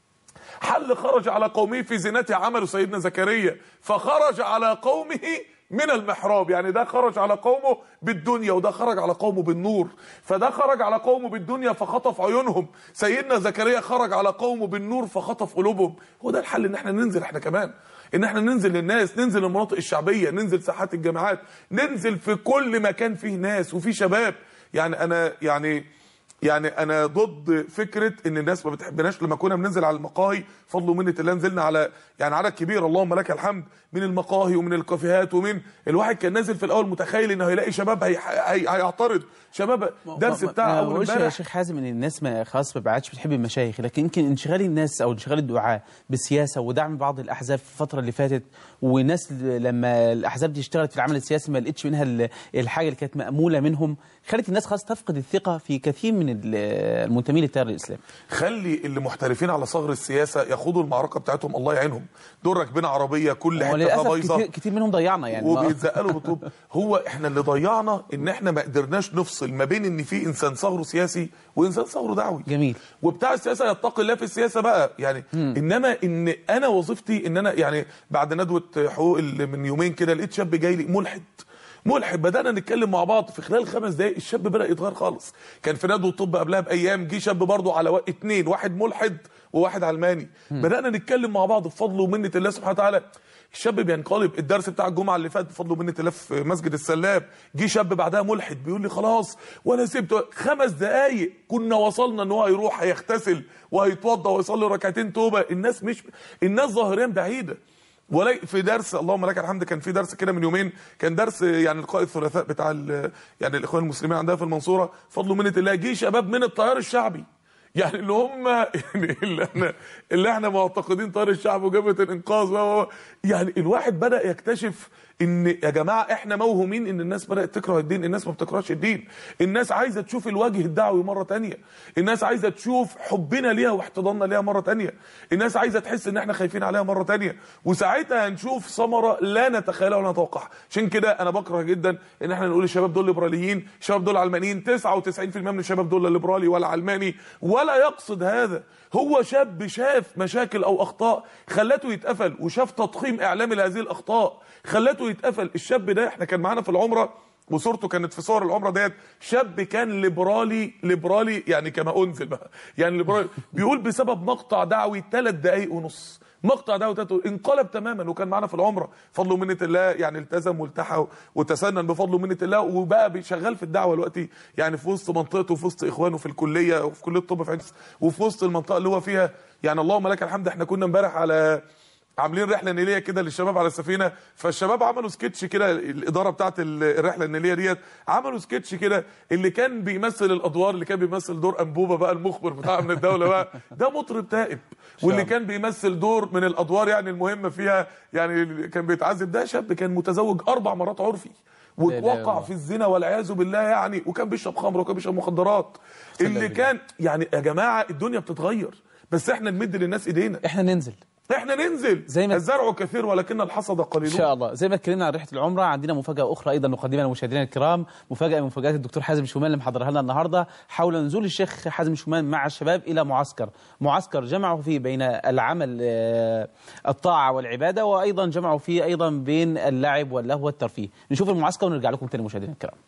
حل خرج على قومه في زينته عمله سيدنا زكريا فخرج على قومه من المحراب يعني ده خرج على قومه بالدنيا وده خرج على قومه بالنور فده خرج على قومه بالدنيا فخطف عيونهم سيدنا زكريا خرج على قومه بالنور فخطف قلوبهم هو ده الحل ان احنا ننزل احنا كمان ان احنا ننزل للناس ننزل المناطق الشعبيه ننزل ساحات الجامعات ننزل في كل مكان فيه ناس وفيه شباب يعني انا يعني يعني انا ضد فكره ان الناس ما بتحبناش لما كنا بننزل على المقاهي فضل ومنه الله نزلنا على يعني عدد كبير اللهم لك الحمد من المقاهي ومن الكافيهات ومن الواحد كان نازل في الاول متخيل انه هيلاقي شباب هي هي هيعترض شباب درس بتاع ما اول بقولش يا امبارح شيخ حازم ان الناس ما خلاص ما بقتش بتحب المشايخ لكن يمكن انشغال الناس او انشغال الدعاة بالسياسه ودعم بعض الاحزاب في الفتره اللي فاتت وناس ل- لما الاحزاب دي اشتغلت في العمل السياسي ما لقتش منها ال- الحاجه اللي كانت ماموله منهم خلت الناس خلاص تفقد الثقه في كثير من ال- المنتمين للتيار الاسلامي خلي اللي محترفين على صغر السياسه يخوضوا المعركه بتاعتهم الله يعينهم دول راكبين عربيه كل حته فيها وللاسف بايظه كتير, كتير منهم ضيعنا يعني ما- وبيتزقلوا بالطوب هو احنا اللي ضيعنا ان احنا ما قدرناش نفصل ما بين ان في انسان ثغره سياسي وانسان ثغره دعوي جميل وبتاع السياسه يتقي الله في السياسه بقى يعني انما ان انا وظيفتي ان انا يعني بعد ندوه حقوق اللي من يومين كده لقيت شاب جاي لي ملحد ملحد بدانا نتكلم مع بعض في خلال خمس دقائق الشاب بدا يتغير خالص كان في ندوه طب قبلها بايام جه شاب برضه على و... اتنين واحد ملحد وواحد علماني بدانا نتكلم مع بعض بفضل ومنه الله سبحانه وتعالى الشاب بينقلب الدرس بتاع الجمعه اللي فات بفضل ومنه الله في مسجد السلاب جه شاب بعدها ملحد بيقول لي خلاص وانا سبته خمس دقايق كنا وصلنا ان هو هيروح هيغتسل وهيتوضى ويصلي ركعتين توبه الناس مش الناس ظاهريا بعيده ولا في درس اللهم لك الحمد كان في درس كده من يومين كان درس يعني لقاء الثلاثاء بتاع ال- يعني الاخوان المسلمين عندها في المنصوره فضل ومنه الله جه شباب من التيار الشعبي يعني اللي هم يعني اللي احنا اللي احنا معتقدين طيار الشعب وجبهه الانقاذ و- و- يعني الواحد بدا يكتشف ان يا جماعه احنا موهومين ان الناس بدات تكره الدين الناس ما بتكرهش الدين الناس عايزه تشوف الوجه الدعوي مره تانية الناس عايزه تشوف حبنا ليها واحتضاننا ليها مره تانية الناس عايزه تحس ان احنا خايفين عليها مره تانية وساعتها هنشوف ثمره لا نتخيلها ولا نتوقعها عشان كده انا بكره جدا ان احنا نقول الشباب دول ليبراليين الشباب دول علمانيين 99% من الشباب دول لا ليبرالي ولا علماني ولا يقصد هذا هو شاب شاف مشاكل او اخطاء خلته يتقفل وشاف تضخيم اعلامي لهذه الاخطاء خلته يتقفل الشاب ده احنا كان معانا في العمره وصورته كانت في صور العمره ديت شاب كان ليبرالي ليبرالي يعني كما انزل بقى يعني ليبرالي بيقول بسبب مقطع دعوي ثلاث دقائق ونص مقطع دعوي تلاتة انقلب تماما وكان معانا في العمره فضل ومنه الله يعني التزم والتحى وتسنن بفضل ومنه الله وبقى شغال في الدعوه دلوقتي يعني في وسط منطقته وفي وسط اخوانه في الكليه وفي كليه الطب في عين شمس وفي وسط المنطقه اللي هو فيها يعني اللهم لك الحمد احنا كنا امبارح على عاملين رحله نيليه كده للشباب على السفينه فالشباب عملوا سكتش كده الاداره بتاعت ال- الرحله النيليه ديت عملوا سكتش كده اللي كان بيمثل الادوار اللي كان بيمثل دور انبوبه بقى المخبر بتاع من الدوله بقى ده مطرب تائب واللي كان بيمثل دور من الادوار يعني المهمه فيها يعني اللي كان بيتعذب ده شاب كان متزوج اربع مرات عرفي واتوقع في الزنا والعياذ بالله يعني وكان بيشرب خمر وكان بيشرب مخدرات اللي كان يعني يا جماعه الدنيا بتتغير بس احنا نمد للناس ايدينا احنا ننزل احنا ننزل زي ما- الزرع كثير ولكن الحصد قليل ان شاء الله زي ما اتكلمنا عن رحله العمره عندنا مفاجاه اخرى ايضا نقدمها لمشاهدينا الكرام مفاجاه من مفاجات الدكتور حازم شومان اللي محضرها لنا النهارده حول نزول الشيخ حازم شومان مع الشباب الى معسكر معسكر جمعوا فيه بين العمل آه، الطاعه والعباده وايضا جمعوا فيه ايضا بين اللعب واللهو والترفيه نشوف المعسكر ونرجع لكم تاني مشاهدينا الكرام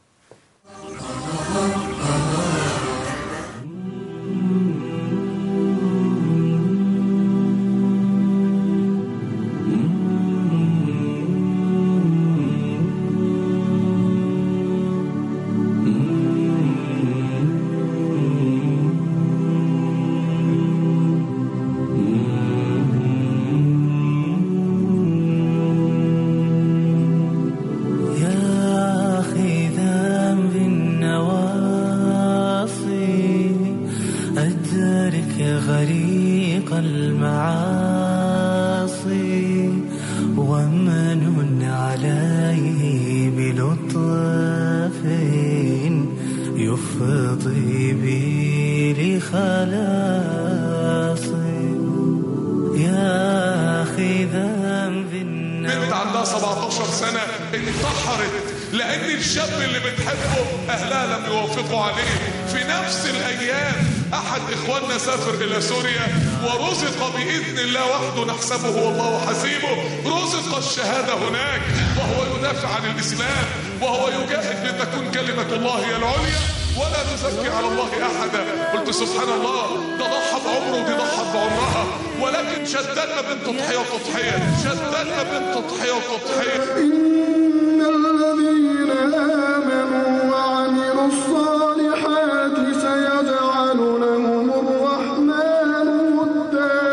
كف طيبي لخلاصي يا أخي ذنب بنت عندها 17 سنة انتحرت لأن الشاب اللي بتحبه أهلها لم يوافقوا عليه في نفس الأيام أحد إخواننا سافر إلى سوريا ورزق بإذن الله وحده نحسبه والله حسيبه رزق الشهادة هناك وهو يدافع عن الإسلام وهو يجاهد لتكون كلمة الله هي العليا ولا نزكي على الله أحدا قلت سبحان الله ده ضحى بعمره ودي ضحت بعمرها ولكن شددنا بين تضحية وتضحية شددنا بين تضحية وتضحية إن الذين آمنوا وعملوا الصالحات سيجعل لهم الرحمن ودا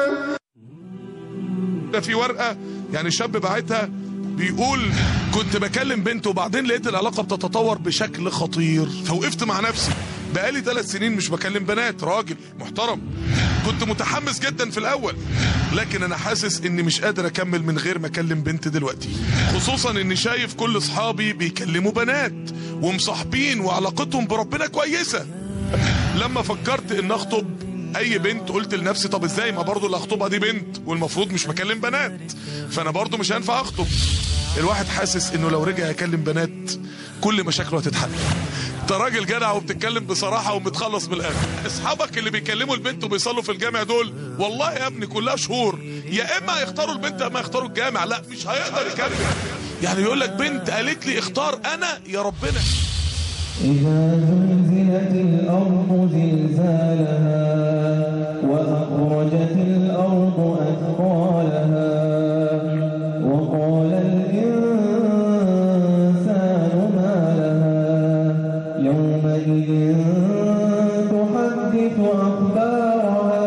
ده في ورقة يعني شاب بعتها بيقول كنت بكلم بنت وبعدين لقيت العلاقة بتتطور بشكل خطير فوقفت مع نفسي بقالي ثلاث سنين مش بكلم بنات راجل محترم كنت متحمس جدا في الاول لكن انا حاسس اني مش قادر اكمل من غير ما اكلم بنت دلوقتي خصوصا اني شايف كل اصحابي بيكلموا بنات ومصاحبين وعلاقتهم بربنا كويسة لما فكرت ان اخطب اي بنت قلت لنفسي طب ازاي ما برضو اللي هخطبها دي بنت والمفروض مش بكلم بنات فانا برضو مش هينفع اخطب الواحد حاسس انه لو رجع يكلم بنات كل مشاكله هتتحل انت راجل جدع وبتتكلم بصراحه ومتخلص بالاخر اصحابك اللي بيكلموا البنت وبيصلوا في الجامع دول والله يا ابني كلها شهور يا اما هيختاروا البنت يا اما هيختاروا الجامع لا مش هيقدر يكمل يعني يقول لك بنت قالت لي اختار انا يا ربنا إذا زلزلت الأرض زلزالها وأخرجت الأرض أثقالها وقال الإنسان ما لها يومئذ تحدث أخبارها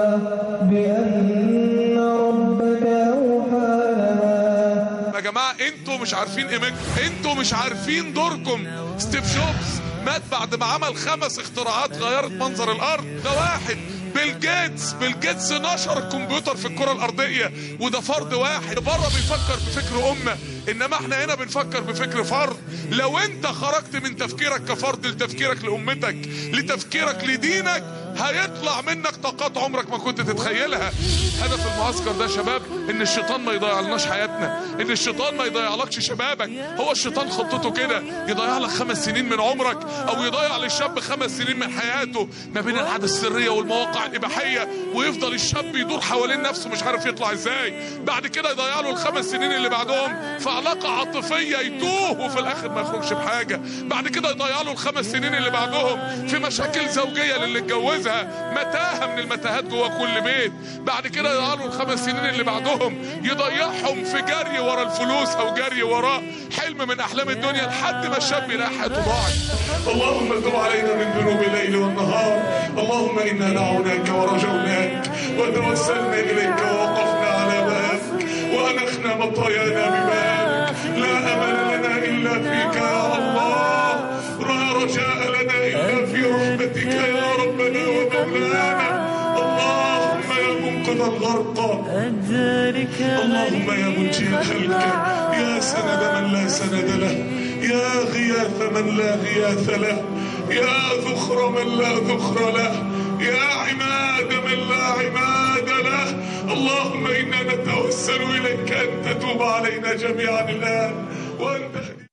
بأن ربك أوحى لها يا جماعه انتوا مش عارفين قيمتكم انتوا مش عارفين دوركم ستيف جوبز مات بعد ما عمل خمس اختراعات غيرت منظر الارض ده واحد بيل جيتس بيل جيتس نشر الكمبيوتر في الكره الارضيه وده فرد واحد بره بيفكر بفكر امه انما احنا هنا بنفكر بفكر فرد لو انت خرجت من تفكيرك كفرد لتفكيرك لامتك لتفكيرك لدينك هيطلع منك طاقات عمرك ما كنت تتخيلها هدف المعسكر ده يا شباب ان الشيطان ما يضيعلناش حياتنا ان الشيطان ما يضيعلكش شبابك هو الشيطان خطته كده يضيع لك خمس سنين من عمرك او يضيع للشاب خمس سنين من حياته ما بين العادة السرية والمواقع الإباحية ويفضل الشاب يدور حوالين نفسه مش عارف يطلع ازاي بعد كده يضيع له الخمس سنين اللي بعدهم في علاقة عاطفية يتوه وفي الآخر ما يخرجش بحاجة بعد كده يضيع له الخمس سنين اللي بعدهم في مشاكل زوجية للي اتجوزها متاهة من المتاهات جوه كل بيت بعد كده يضيع له الخمس سنين اللي بعدهم يضيعهم في جري ورا الفلوس أو جري وراه حلم من أحلام الدنيا لحد ما الشاب يلاقي حياته ضاعت اللهم تب علينا من ذنوب الليل والنهار اللهم إنا دعوناك ورجوناك وتوسلنا إليك ووقفنا على بابك وأنخنا مطايانا ببابك لا أمل لنا إلا فيك يا الله لا رجاء لنا إلا في رحمتك يا ربنا ومولانا اللهم يا منقذ الغرق اللهم يا منجي الخلق يا سند من لا سند له يا غياث من لا غياث له يا ذخر من لا ذخر له يا عماد من لا عماد له اللهم إنا نتوسل إليك أن تتوب علينا جميعا الآن وأن تهدي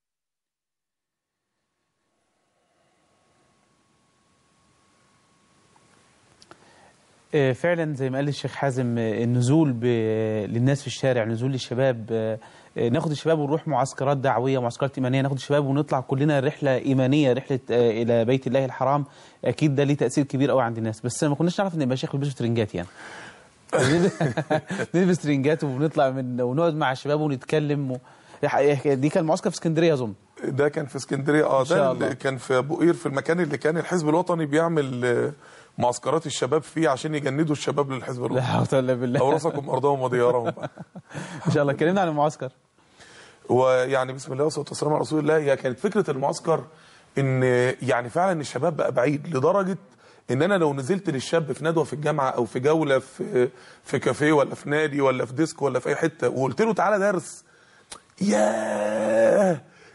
آه، فعلا زي ما قال الشيخ حازم آه، النزول ب... للناس في الشارع نزول للشباب آه، آه، ناخد الشباب ونروح معسكرات دعويه معسكرات ايمانيه ناخد الشباب ونطلع كلنا رحله ايمانيه رحله آه، الى بيت الله الحرام اكيد ده ليه تاثير كبير قوي عند الناس بس ما كناش نعرف ان يبقى شيخ بيلبسوا ترنجات يعني نلبس ترنجات وبنطلع من ونقعد مع الشباب ونتكلم و... دي كان معسكر في اسكندريه اظن ده كان في اسكندريه اه إن شاء ده الله. اللي كان في ابو قير في المكان اللي كان الحزب الوطني بيعمل آه، معسكرات الشباب فيه عشان يجندوا الشباب للحزب لا الوطني حول ولا بالله اورثكم ارضهم وديارهم ان شاء الله اتكلمنا عن المعسكر ويعني بسم الله والصلاه والسلام على رسول الله هي كانت فكره المعسكر ان يعني فعلا الشباب بقى بعيد لدرجه ان انا لو نزلت للشاب في ندوه في الجامعه او في جوله في في كافيه ولا في نادي ولا في ديسك ولا في اي حته وقلت له تعالى درس ياه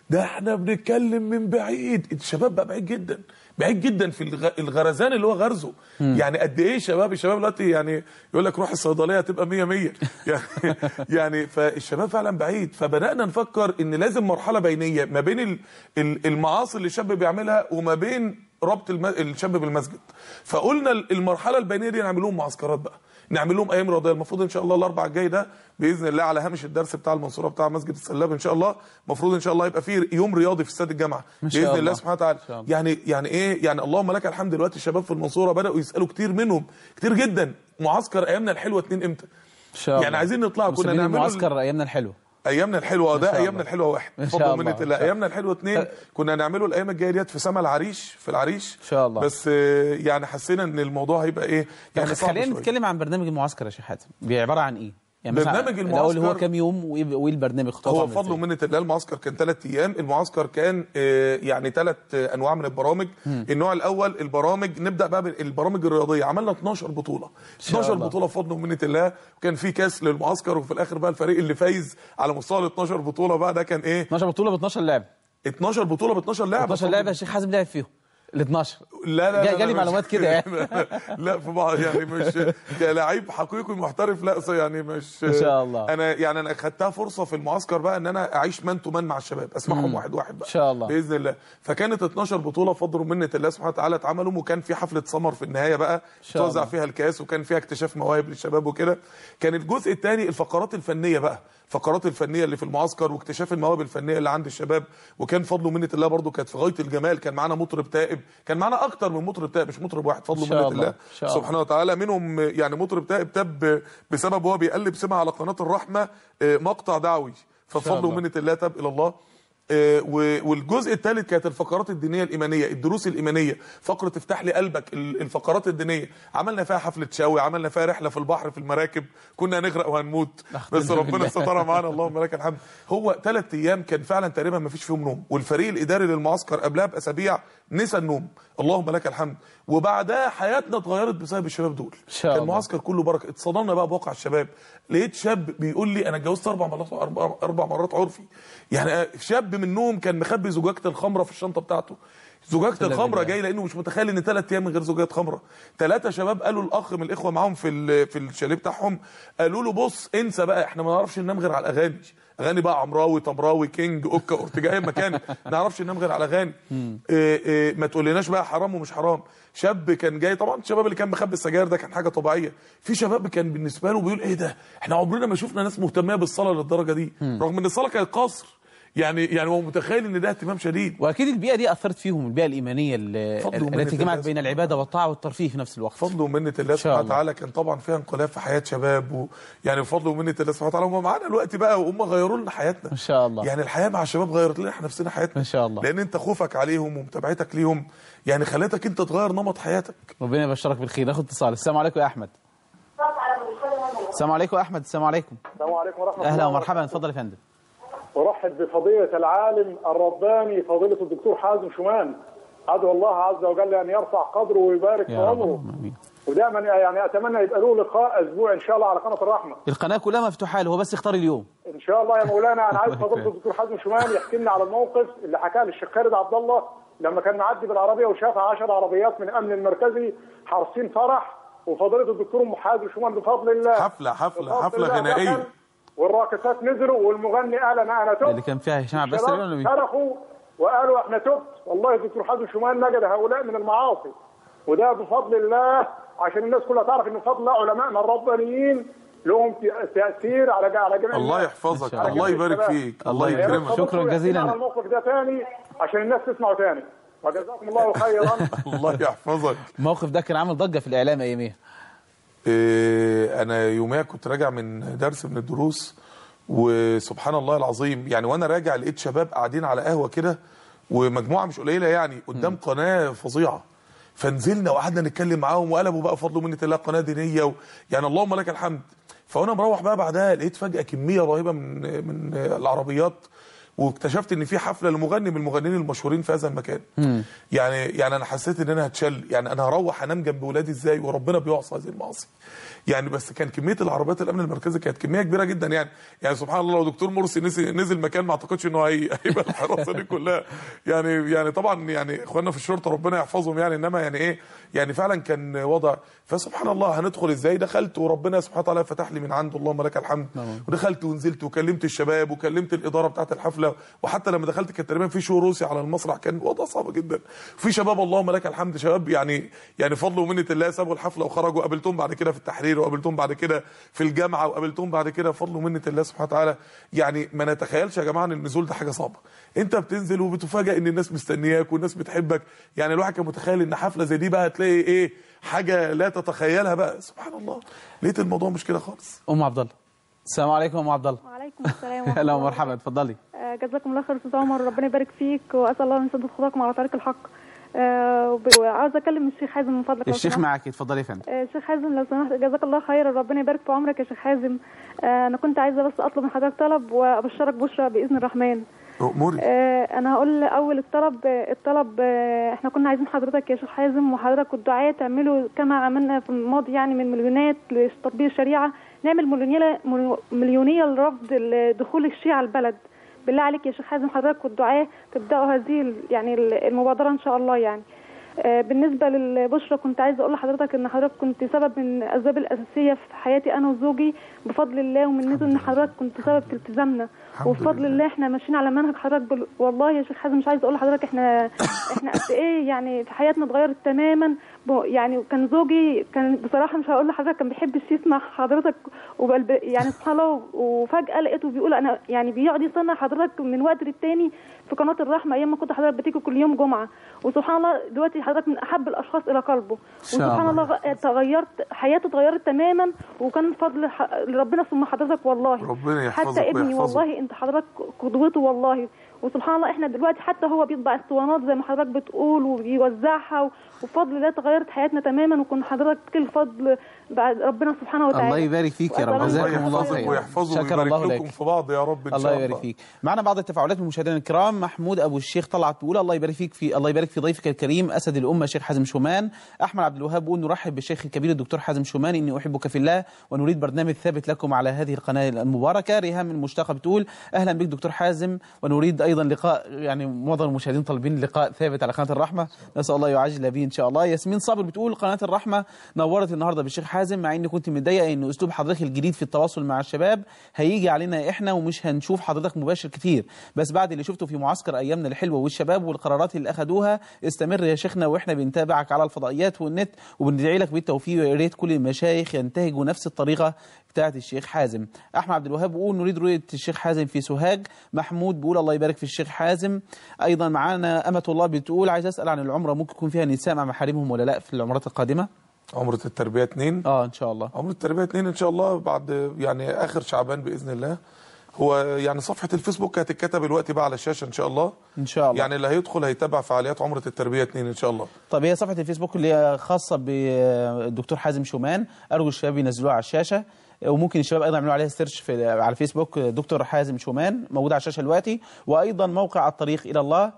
ده احنا بنتكلم من بعيد الشباب بقى بعيد جدا بعيد جدا في الغ- الغرزان اللي هو غرزه يعني قد ايه شباب الشباب دلوقتي يعني يقول لك روح الصيدليه هتبقى 100 100 يعني يعني فالشباب فعلا بعيد فبدانا نفكر ان لازم مرحله بينيه ما بين ال- ال- المعاصي اللي الشاب بيعملها وما بين ربط الم- الشاب بالمسجد فقلنا ال- المرحله البينيه دي نعمل لهم معسكرات بقى نعمل لهم ايام رياضيه المفروض ان شاء الله الاربع الجاي ده باذن الله على هامش الدرس بتاع المنصوره بتاع مسجد السلاب ان شاء الله المفروض ان شاء الله يبقى فيه يوم رياضي في استاد الجامعه إن شاء باذن الله الله. سبحانه وتعالى إن شاء الله. يعني يعني ايه يعني اللهم لك الحمد دلوقتي الشباب في المنصوره بداوا يسالوا كتير منهم كتير جدا معسكر ايامنا الحلوه اتنين امتى ان شاء يعني الله. عايزين نطلع كنا مسلمين نعمله معسكر ايامنا الحلوه ايامنا الحلوه إن ده شاء ايامنا الله. الحلوه واحد إن شاء بفضل الله. ومنة إن الله شاء ايامنا الحلوه اتنين كنا هنعمله الايام الجايه ديت في سما العريش في العريش ان شاء الله بس آه، يعني حسينا ان الموضوع هيبقى ايه يعني صعب خلينا شوية. نتكلم عن برنامج المعسكر يا شيخ حاتم عباره عن ايه يعني مثلا برنامج الاول هو المعسكر- كام يوم وايه وإيه البرنامج خطوات هو عاملة فضل إزاي؟ ومنة الله المعسكر كان ثلاث ايام المعسكر كان آه، يعني ثلاث انواع من البرامج مم. النوع الاول البرامج نبدا بقى بالبرامج الرياضيه عملنا 12 بطوله شاء 12 الله. بطوله بفضل ومنة الله وكان في كاس للمعسكر وفي الاخر بقى الفريق اللي فايز على مستوى ال 12 بطوله بقى ده كان ايه 12 بطوله ب 12 لاعب 12 بطوله ب 12 لاعب 12 لاعب يا شيخ حازم لعب فيهم ال 12 لا لا جا- لا جالي لا معلومات مش- كده يعني. لا في بعض يعني مش كلاعب حقيقي محترف لا أصل يعني مش إن شاء الله. انا يعني انا خدتها فرصه في المعسكر بقى ان انا اعيش مان تو مان مع الشباب اسمعهم مم. واحد واحد بقى ان شاء الله باذن الله فكانت 12 بطوله بفضل ومنه الله سبحانه وتعالى اتعملوا وكان في حفله سمر في النهايه بقى شاء توزع الله. فيها الكاس وكان فيها اكتشاف مواهب للشباب وكده كان الجزء الثاني الفقرات الفنيه بقى الفقرات الفنيه اللي في المعسكر واكتشاف المواهب الفنيه اللي عند الشباب وكان فضل ومنه الله برضو كانت في غايه الجمال كان معانا مطرب تائب كان معانا اكتر من مطرب تائب مش مطرب واحد فضل إن شاء ومنه الله. الله إن شاء الله. سبحانه وتعالى منهم يعني مطرب تائب تاب بسبب هو بيقلب سمع على قناه الرحمه آه، مقطع دعوي ففضل الله. ومنه الله تاب الى الله آه، و- والجزء الثالث كانت الفقرات الدينيه الايمانيه الدروس الايمانيه فقره افتح لي قلبك ال- الفقرات الدينيه عملنا فيها حفله شاوي عملنا فيها رحله في البحر في المراكب كنا هنغرق وهنموت بس بالله. ربنا سترها معانا اللهم لك الحمد هو ثلاث ايام كان فعلا تقريبا ما فيش فيهم نوم والفريق الاداري للمعسكر قبلها باسابيع نسى النوم اللهم لك الحمد وبعدها حياتنا اتغيرت بسبب الشباب دول شاء كان الله. معسكر كله بركه اتصدمنا بقى بواقع الشباب لقيت شاب بيقول لي انا اتجوزت اربع مرات اربع, أربع مرات عرفي يعني شاب منهم كان مخبي زجاجه الخمره في الشنطه بتاعته زجاجه سلام الخمره بالله. جاي لانه مش متخيل ان ثلاث ايام من غير زجاجه خمره ثلاثه شباب قالوا الاخ من الاخوه معاهم في ال- في الشاليه بتاعهم قالوا له بص انسى بقى احنا ما نعرفش ننام غير على الاغاني اغاني بقى عمراوي طمراوي كينج اوكا اورتيجا اي مكان ما نعرفش ننام غير على اغاني إيه إيه ما تقولناش بقى حرام ومش حرام شاب كان جاي طبعا الشباب اللي كان مخبي السجاير ده كان حاجه طبيعيه في شباب كان بالنسبه له بيقول ايه ده احنا عمرنا ما شفنا ناس مهتمه بالصلاه للدرجه دي رغم ان الصلاه كانت قصر يعني يعني هو متخيل ان ده اهتمام شديد واكيد البيئه دي اثرت فيهم البيئه الايمانيه اللي- فضل ومنة التي جمعت الله بين العباده والطاعه والترفيه في نفس الوقت فضل ومنة الله سبحانه وتعالى كان طبعا فيها انقلاب في حياه شباب و... يعني بفضل ومنة الله سبحانه وتعالى هم معانا الوقت بقى وهم غيروا لنا حياتنا ان شاء الله يعني الحياه مع الشباب غيرت لنا احنا نفسنا حياتنا ان شاء الله لان انت خوفك عليهم ومتابعتك ليهم يعني خلتك انت تغير نمط حياتك ربنا يبشرك بالخير ناخد اتصال السلام عليكم يا احمد السلام عليكم يا احمد السلام عليكم السلام عليكم ورحمة الله اهلا ومرحبا اتفضل يا فندم أرحب بفضيلة العالم الرباني فضيلة الدكتور حازم شومان أدعو الله عز وجل أن يرفع قدره ويبارك في يا رب عمره ودائما يعني أتمنى يبقى له لقاء أسبوع إن شاء الله على قناة الرحمة القناه كلها مفتوحه له هو بس يختار اليوم إن شاء الله يا مولانا أنا عايز فضيلة الدكتور حازم شومان يحكي لنا على الموقف اللي حكاه للشيخ خالد عبد الله لما كان معدي بالعربية وشاف 10 عربيات من الأمن المركزي حارسين فرح وفضيلة الدكتور أم حازم شومان بفضل الله حفله حفله بفضل حفله الله غنائيه دخل والراقصات نزلوا والمغني قال أنا أنا تبت اللي كان فيها هشام عباس تقريبا ولا مين؟ صرخوا وقالوا احنا تبت والله الدكتور حازم شومان نجد هؤلاء من المعاصي وده بفضل الله عشان الناس كلها تعرف ان بفضل الله علمائنا الربانيين لهم تاثير على على جميع الله الناس. يحفظك على الله جميع يبارك الشباب. فيك الله يا ريت يكرمك فضلكم شكراً يحكي جزيلاً. على الموقف ده تاني عشان الناس تسمعه تاني وجزاكم الله خيرا الله يحفظك الموقف ده كان عامل ضجه في الاعلام اياميها إيه، انا يوميها كنت راجع من درس من الدروس وسبحان الله العظيم يعني وانا راجع لقيت شباب قاعدين على قهوه كده ومجموعه مش قليله يعني قدام قناه فظيعه فنزلنا وقعدنا نتكلم معاهم وقلبوا بقى بفضل منة الله قناه دينيه و... يعني اللهم لك الحمد فانا مروح بقى بعدها لقيت فجاه كميه رهيبه من من العربيات واكتشفت ان في حفله لمغني من المغنيين المشهورين في هذا المكان يعني يعني انا حسيت ان انا هتشل يعني انا هروح انام جنب ولادي ازاي وربنا بيعصى هذه المعاصي يعني بس كان كميه العربيات الامن المركزي كانت كميه كبيره جدا يعني يعني سبحان الله لو دكتور مرسي نزل, نزل مكان ما اعتقدش انه هي- هيبقى الحراسه دي كلها يعني يعني طبعا يعني اخواننا في الشرطه ربنا يحفظهم يعني انما يعني ايه يعني فعلا كان وضع فسبحان الله هندخل ازاي دخلت وربنا سبحانه وتعالى فتح لي من عنده اللهم لك الحمد ودخلت ونزلت وكلمت الشباب وكلمت الاداره بتاعه الحفله وحتى لما دخلت كان تقريبا في شو روسي على المسرح كان وضع صعب جدا في شباب اللهم لك الحمد شباب يعني يعني فضل ومنه الله سابوا الحفله وخرجوا قابلتهم بعد كده في التحرير وقابلتهم بعد كده في الجامعه وقابلتهم بعد كده فضل ومنه الله سبحانه وتعالى يعني ما نتخيلش يا جماعه ان النزول ده حاجه صعبه انت بتنزل وبتفاجئ ان الناس مستنياك والناس بتحبك يعني الواحد كان متخيل ان حفله زي دي بقى هتلاقي ايه حاجه لا تتخيلها بقى سبحان الله لقيت الموضوع مش كده خالص ام عبد الله السلام عليكم ام عبد الله وعليكم السلام ورحمة اهلا الله ومرحبا اتفضلي آه، جزاكم الله خير استاذ عمر ربنا يبارك فيك واسال الله ان يسدد خطاكم على طريق الحق آه، وب- وعاوزه اكلم الشيخ حازم من فضلك لو الشيخ سمحت. معك اتفضلي يا فندم آه، الشيخ حازم لو سمحت جزاك الله خيرا ربنا يبارك في عمرك يا شيخ حازم آه، انا كنت عايزه بس اطلب من حضرتك طلب وابشرك بشرى باذن الرحمن اموري آه، انا هقول اول الطلب آه، الطلب آه، احنا كنا عايزين حضرتك يا شيخ حازم وحضرتك والدعاة تعملوا كما عملنا في الماضي يعني من مليونات لتطبيق الشريعه نعمل مليونيه مليونيه لرفض ال- دخول الشيعة البلد بالله عليك يا شيخ حازم حضرتك والدعاة تبداوا هذه ال- يعني ال- المبادره ان شاء الله يعني آه، بالنسبة للبشرى كنت عايزة أقول لحضرتك إن حضرتك كنت سبب من الأسباب الأساسية في حياتي أنا وزوجي بفضل الله ومنته إن حضرتك كنت سبب في التزامنا وبفضل الله إحنا ماشيين على منهج حضرتك بال... والله يا شيخ حازم مش عايزة أقول لحضرتك إحنا إحنا قد إيه يعني في حياتنا اتغيرت تماما ب... يعني كان زوجي كان بصراحة مش هقول لحضرتك كان بيحبش يسمع حضرتك وبل... يعني سبحان الله وفجأة لقيته بيقول أنا يعني بيقعد يسمع حضرتك من وقت للتاني في قناة الرحمة أيام ما كنت حضرتك بتيجي كل يوم جمعة وسبحان الله دلوقتي حضرتك من أحب الأشخاص إلى قلبه شاء وسبحان الله. الله غ- تغيرت حياته اتغيرت تماما وكان فضل ح- ربنا ثم حضرتك والله ربنا يحفظك حتى ابني ويحفظك. والله انت حضرتك قدوته والله وسبحان الله احنا دلوقتي حتى هو بيطبع اسطوانات زي ما حضرتك بتقول وبيوزعها و- وبفضل الله تغيرت حياتنا تماما وكن حضرتك كل فضل بعد ربنا سبحانه وتعالى الله يبارك فيك يا رب وأسأل الله جزاكم الله يحفظك خيرا ويحفظه شكر ويبارك الله لكم لك في بعض يا رب ان الله شاء يبارك الله فيك معنا بعض التفاعلات من مشاهدينا الكرام محمود ابو الشيخ طلعت بيقول الله يبارك فيك في الله يبارك في ضيفك الكريم اسد الامه شيخ حازم شومان احمد عبد الوهاب بيقول نرحب بالشيخ الكبير الدكتور حازم شومان اني احبك في الله ونريد برنامج ثابت لكم على هذه القناه المباركه ريهام المشتاقه بتقول اهلا بك دكتور حازم ونريد ايضا لقاء يعني معظم المشاهدين طالبين لقاء ثابت على قناه الرحمه نسال الله يعجل به ان شاء الله ياسمين صابر بتقول قناه الرحمه نورت النهارده بالشيخ حازم مع اني كنت متضايقه ان اسلوب حضرتك الجديد في التواصل مع الشباب هيجي علينا احنا ومش هنشوف حضرتك مباشر كتير بس بعد اللي شفته في معسكر ايامنا الحلوه والشباب والقرارات اللي اخذوها استمر يا شيخنا واحنا بنتابعك على الفضائيات والنت وبندعي لك بالتوفيق ويا ريت كل المشايخ ينتهجوا نفس الطريقه بتاعه الشيخ حازم احمد عبد الوهاب بيقول نريد رؤيه الشيخ حازم في سوهاج محمود بيقول الله يبارك في الشيخ حازم ايضا معانا امه الله بتقول عايز اسال عن العمره ممكن يكون فيها نساء مع محارمهم ولا لا في العمرات القادمه عمرة التربية اتنين اه ان شاء الله عمرة التربية اتنين ان شاء الله بعد يعني اخر شعبان باذن الله هو يعني صفحة الفيسبوك هتتكتب الوقت بقى على الشاشة ان شاء الله ان شاء الله يعني اللي هيدخل هيتابع فعاليات عمرة التربية اتنين ان شاء الله طب هي صفحه الفيسبوك اللي هي خاصه بالدكتور حازم شومان ارجو الشباب ينزلوها على الشاشه وممكن الشباب ايضا يعملوا عليها سيرش في على الفيسبوك دكتور حازم شومان موجود على الشاشه دلوقتي وايضا موقع الطريق الى الله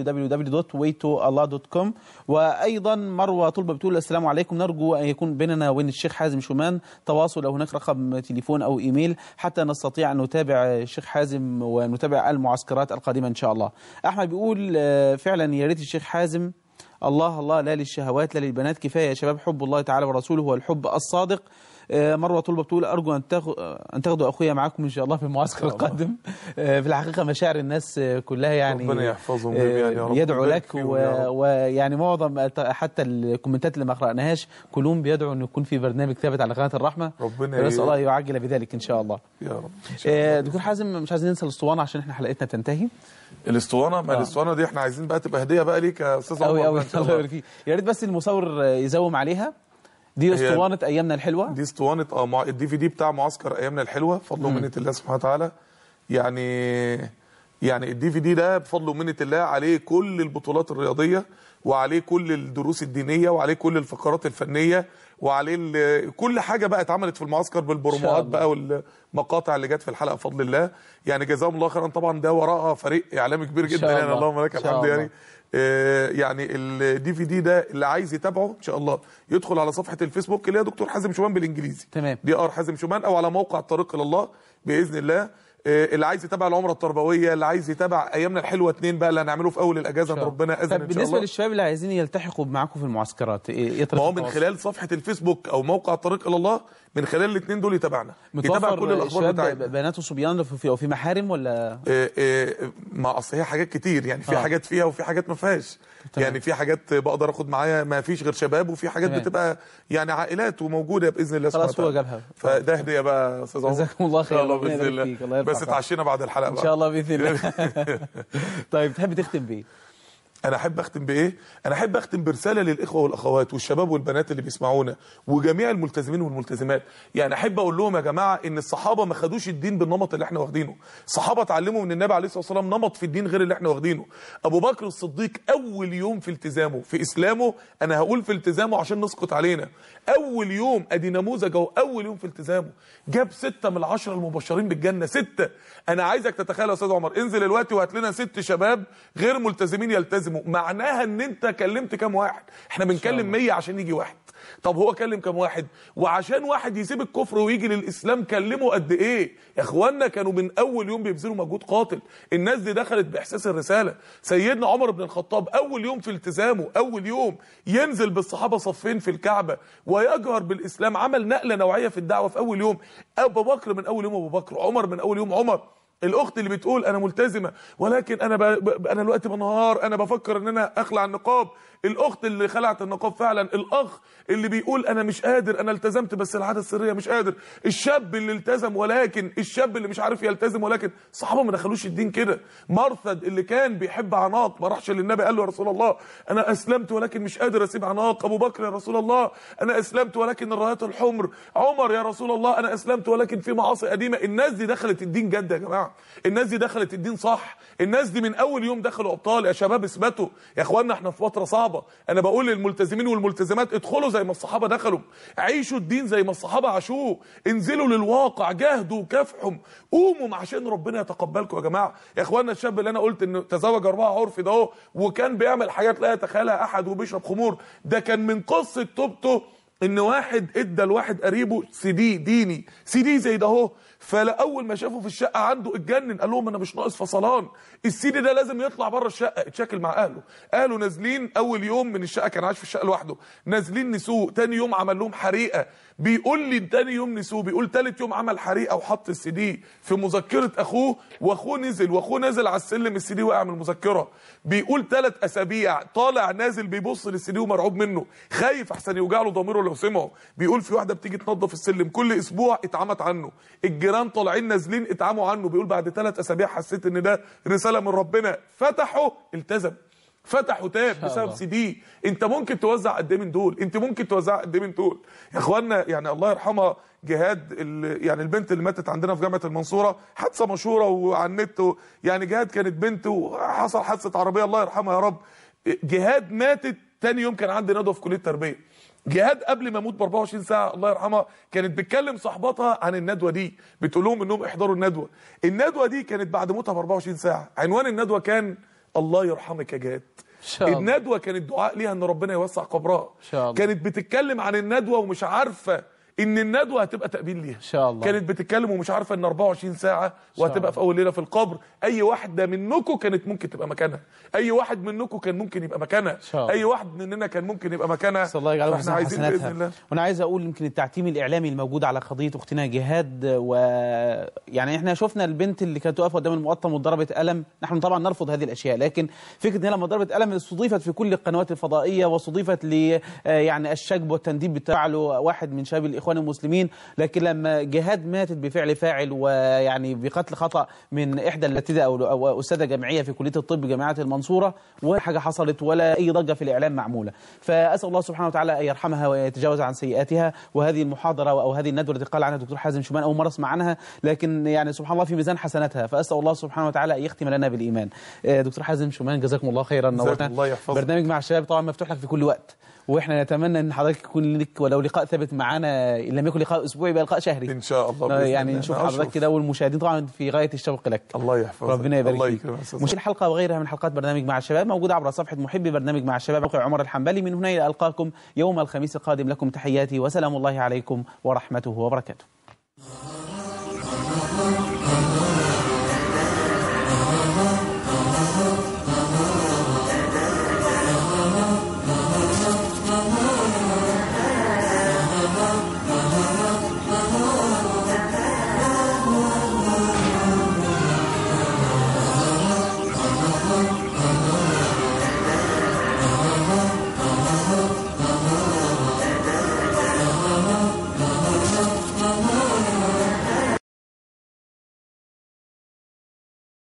www.waytoallah.com وايضا مروه طلبه بتقول السلام عليكم نرجو ان يكون بيننا وبين الشيخ حازم شومان تواصل لو هناك رقم تليفون او ايميل حتى نستطيع ان نتابع الشيخ حازم ونتابع المعسكرات القادمه ان شاء الله احمد بيقول آه، فعلا يا ريت الشيخ حازم الله الله لا للشهوات لا للبنات كفايه يا شباب حب الله تعالى ورسوله هو الحب الصادق آه، مروه طلبه بتقول ارجو ان تاخ... ان تاخدوا اخويا معاكم ان شاء الله في المعسكر القادم آه، في الحقيقه مشاعر الناس آه، كلها يعني ربنا يحفظهم آه، جميعا يا رب يدعو ويبارك لك فيهم و- يا رب. ويعني معظم حتى الكومنتات اللي ما قراناهاش كلهم بيدعوا انه يكون في برنامج ثابت على قناه الرحمه ربنا نسال ي- الله يعجل بذلك ان شاء الله يا رب آه، دكتور حازم مش عايزين ننسى الاسطوانه عشان احنا حلقتنا تنتهي الاسطوانة ما آه. الاسطوانة دي احنا عايزين بقى تبقى هدية بقى ليك يا استاذ عمر قوي بقى قوي ان شاء الله الله يبارك فيك يا ريت بس المصور آه، يزوم عليها دي هي- اسطوانه ايامنا الحلوه دي اسطوانة اه مع- الدي في دي بتاع معسكر ايامنا الحلوة فضل ومنة الله سبحانه وتعالى يعني يعني الدي في دي ده بفضل ومنه الله عليه كل البطولات الرياضيه وعليه كل الدروس الدينيه وعليه كل الفقرات الفنيه وعليه ال- كل حاجه بقى اتعملت في المعسكر بالبروموهات بقى والمقاطع اللي جت في الحلقه بفضل الله يعني جزاهم الله خيرا طبعا ده وراءها فريق اعلامي كبير إن شاء جدا يعني الله. اللهم لك إن شاء الحمد الله. يعني آه، يعني الدي في دي ده اللي عايز يتابعه ان شاء الله يدخل على صفحه الفيسبوك اللي هي دكتور حازم شومان بالانجليزي تمام دي ار حازم شومان او على موقع الطريق الى الله باذن الله آه، اللي عايز يتابع العمره التربويه اللي عايز يتابع ايامنا الحلوه اتنين بقى اللي هنعمله في اول الاجازه ان ربنا اذن طب ان شاء بالنسبه الله للشباب اللي عايزين يلتحقوا معاكم في المعسكرات ايه إيه طريقة ما هو من التواصل؟ خلال صفحه الفيسبوك او موقع الطريق الى الله من خلال الاثنين دول يتابعنا يتابع متوفر كل الاخبار الشباب بتاعتنا بنات وصبيان في في- وفي محارم ولا آه، آه، ما اصل هي حاجات كتير يعني في آه. حاجات فيها وفي حاجات ما فيهاش تمام. يعني في حاجات بقدر اخد معايا ما فيش غير شباب وفي حاجات تمام. بتبقى يعني عائلات وموجوده باذن الله خلاص سبحانه هو وتعالى. جابها. فده هديه بقى يا استاذ عمر جزاكم الله خير ان شاء الله ربنا باذن يبارك الله فيك، الله يرفع بس قدرك. اتعشينا بعد الحلقه ان بقى شاء الله باذن الله طيب تحب تختم بايه انا احب اختم بايه انا احب اختم برساله للاخوه والاخوات والشباب والبنات اللي بيسمعونا وجميع الملتزمين والملتزمات يعني احب اقول لهم يا جماعه ان الصحابه ما خدوش الدين بالنمط اللي احنا واخدينه الصحابه اتعلموا من النبي عليه الصلاه والسلام نمط في الدين غير اللي احنا واخدينه ابو بكر الصديق اول يوم في التزامه في اسلامه انا هقول في التزامه عشان نسقط علينا اول يوم ادي نموذج اهو اول يوم في التزامه جاب ستة من العشرة المبشرين بالجنة ستة انا عايزك تتخيل يا استاذ عمر انزل الوقت وهات لنا ست شباب غير ملتزمين يلتزموا معناها ان انت كلمت كام واحد احنا بنكلم 100 عشان يجي واحد طب هو كلم كام واحد وعشان واحد يسيب الكفر ويجي للاسلام كلمه قد ايه يا اخوانا كانوا من اول يوم بيبذلوا مجهود قاتل الناس دي دخلت باحساس الرساله سيدنا عمر بن الخطاب اول يوم في التزامه اول يوم ينزل بالصحابه صفين في الكعبه ويجهر بالاسلام عمل نقله نوعيه في الدعوه في اول يوم ابو بكر من اول يوم ابو بكر عمر من اول يوم عمر الاخت اللي بتقول انا ملتزمه ولكن انا ب... ب... انا الوقت بنهار انا بفكر ان انا اخلع النقاب الاخت اللي خلعت النقاب فعلا الاخ اللي بيقول انا مش قادر انا التزمت بس العاده السريه مش قادر الشاب اللي التزم ولكن الشاب اللي مش عارف يلتزم ولكن الصحابه ما دخلوش الدين كده مرثد اللي كان بيحب عناق ما راحش للنبي قال له يا رسول الله انا اسلمت ولكن مش قادر اسيب عناق ابو بكر يا رسول الله انا اسلمت ولكن الرايات الحمر عمر يا رسول الله انا اسلمت ولكن في معاصي قديمه الناس دي دخلت الدين جد يا جماعه الناس دي دخلت الدين صح الناس دي من اول يوم دخلوا ابطال يا شباب اثبتوا يا اخوانا احنا في فتره صعبه انا بقول للملتزمين والملتزمات ادخلوا زي ما الصحابه دخلوا عيشوا الدين زي ما الصحابه عاشوه انزلوا للواقع جاهدوا وكافحوا قوموا عشان ربنا يتقبلكم يا جماعه يا اخوانا الشاب اللي انا قلت انه تزوج اربعه عرفي ده اهو وكان بيعمل حاجات لا يتخيلها احد وبيشرب خمور ده كان من قصه توبته ان واحد ادى لواحد قريبه سي دي ديني سي دي زي ده اهو فاول ما شافه في الشقه عنده اتجنن قال لهم انا مش ناقص فصلان السي دي ده لازم يطلع بره الشقه اتشاكل مع اهله اهله نازلين اول يوم من الشقه كان عايش في الشقه لوحده نازلين نسوق تاني يوم عمل لهم حريقه بيقول لي تاني يوم نسوه بيقول تالت يوم عمل حريقه وحط السي دي في مذكره اخوه واخوه نزل واخوه نزل على السلم السي دي وقع من المذكره بيقول ثلاث اسابيع طالع نازل بيبص للسي دي ومرعوب منه خايف احسن يوجع له ضميره لو سمعه بيقول في واحده بتيجي تنظف السلم كل اسبوع اتعمت عنه الجيران طالعين نازلين اتعموا عنه بيقول بعد ثلاث اسابيع حسيت ان ده رساله من ربنا فتحه التزم فتح وتاب شاء بسبب الله. سي دي انت ممكن توزع قد ايه من دول انت ممكن توزع قد ايه من دول يا اخوانا يعني الله يرحمها جهاد ال- يعني البنت اللي ماتت عندنا في جامعه المنصوره حادثه مشهوره وعلى النت و- يعني جهاد كانت بنت وحصل حادثه عربيه الله يرحمها يا رب جهاد ماتت تاني يوم كان عندي ندوه في كليه التربيه جهاد قبل ما اموت ب 24 ساعه الله يرحمها كانت بتكلم صاحباتها عن الندوه دي بتقول لهم انهم احضروا الندوه الندوه دي كانت بعد موتها ب 24 ساعه عنوان الندوه كان الله يرحمك يا جهاد شاء الله. الندوه كانت دعاء ليها ان ربنا يوسع قبرها شاء الله. كانت بتتكلم عن الندوه ومش عارفه ان الندوه هتبقى تقبيل ليها ان شاء الله. كانت بتتكلم ومش عارفه ان 24 ساعه وهتبقى في اول ليله في القبر اي واحده منكم كانت ممكن تبقى مكانها اي واحد منكم كان ممكن يبقى مكانها شاء الله. اي واحد مننا كان ممكن يبقى مكانها نسال الله يجعله فاحنا في عايزين باذن حسناتها الله وانا عايز اقول يمكن التعتيم الاعلامي الموجود على قضيه اختنا جهاد و يعني احنا شفنا البنت اللي كانت واقفه قدام المقطم وضربت قلم نحن طبعا نرفض هذه الاشياء لكن فكره ان هي لما ضربت قلم استضيفت في كل القنوات الفضائيه واستضيفت ل آه، يعني الشجب والتنديب بتاع له واحد من شباب الاخوان الاخوان المسلمين لكن لما جهاد ماتت بفعل فاعل ويعني بقتل خطا من احدى الاساتذه او او استاذه جامعيه في كليه الطب جامعه المنصوره ولا حاجه حصلت ولا اي ضجه في الاعلام معموله فاسال الله سبحانه وتعالى ان يرحمها ويتجاوز عن سيئاتها وهذه المحاضره او هذه الندوه التي قال عنها الدكتور حازم شومان اول مره اسمع عنها لكن يعني سبحان الله في ميزان حسناتها فاسال الله سبحانه وتعالى ان يختم لنا بالايمان آه، دكتور حازم شومان جزاكم الله خيرا جزاكم نورتنا الله يحفظك. برنامج مع الشباب طبعا مفتوح لك في كل وقت واحنا نتمنى ان حضرتك يكون لك ولو لقاء ثابت معانا ان لم يكن لقاء اسبوعي يبقى لقاء شهري ان شاء الله آه، بإذن يعني الله. نشوف أنا حضرتك أشرف. كده والمشاهدين طبعا في غايه الشوق لك الله يحفظك ربنا يبارك الله فيك يكرمك يا أستاذ مش الحلقه وغيرها من حلقات برنامج مع الشباب موجوده عبر صفحه محبي برنامج مع الشباب موقع عمر الحنبلي من هنا الى القاكم يوم الخميس القادم لكم تحياتي وسلام الله عليكم ورحمته وبركاته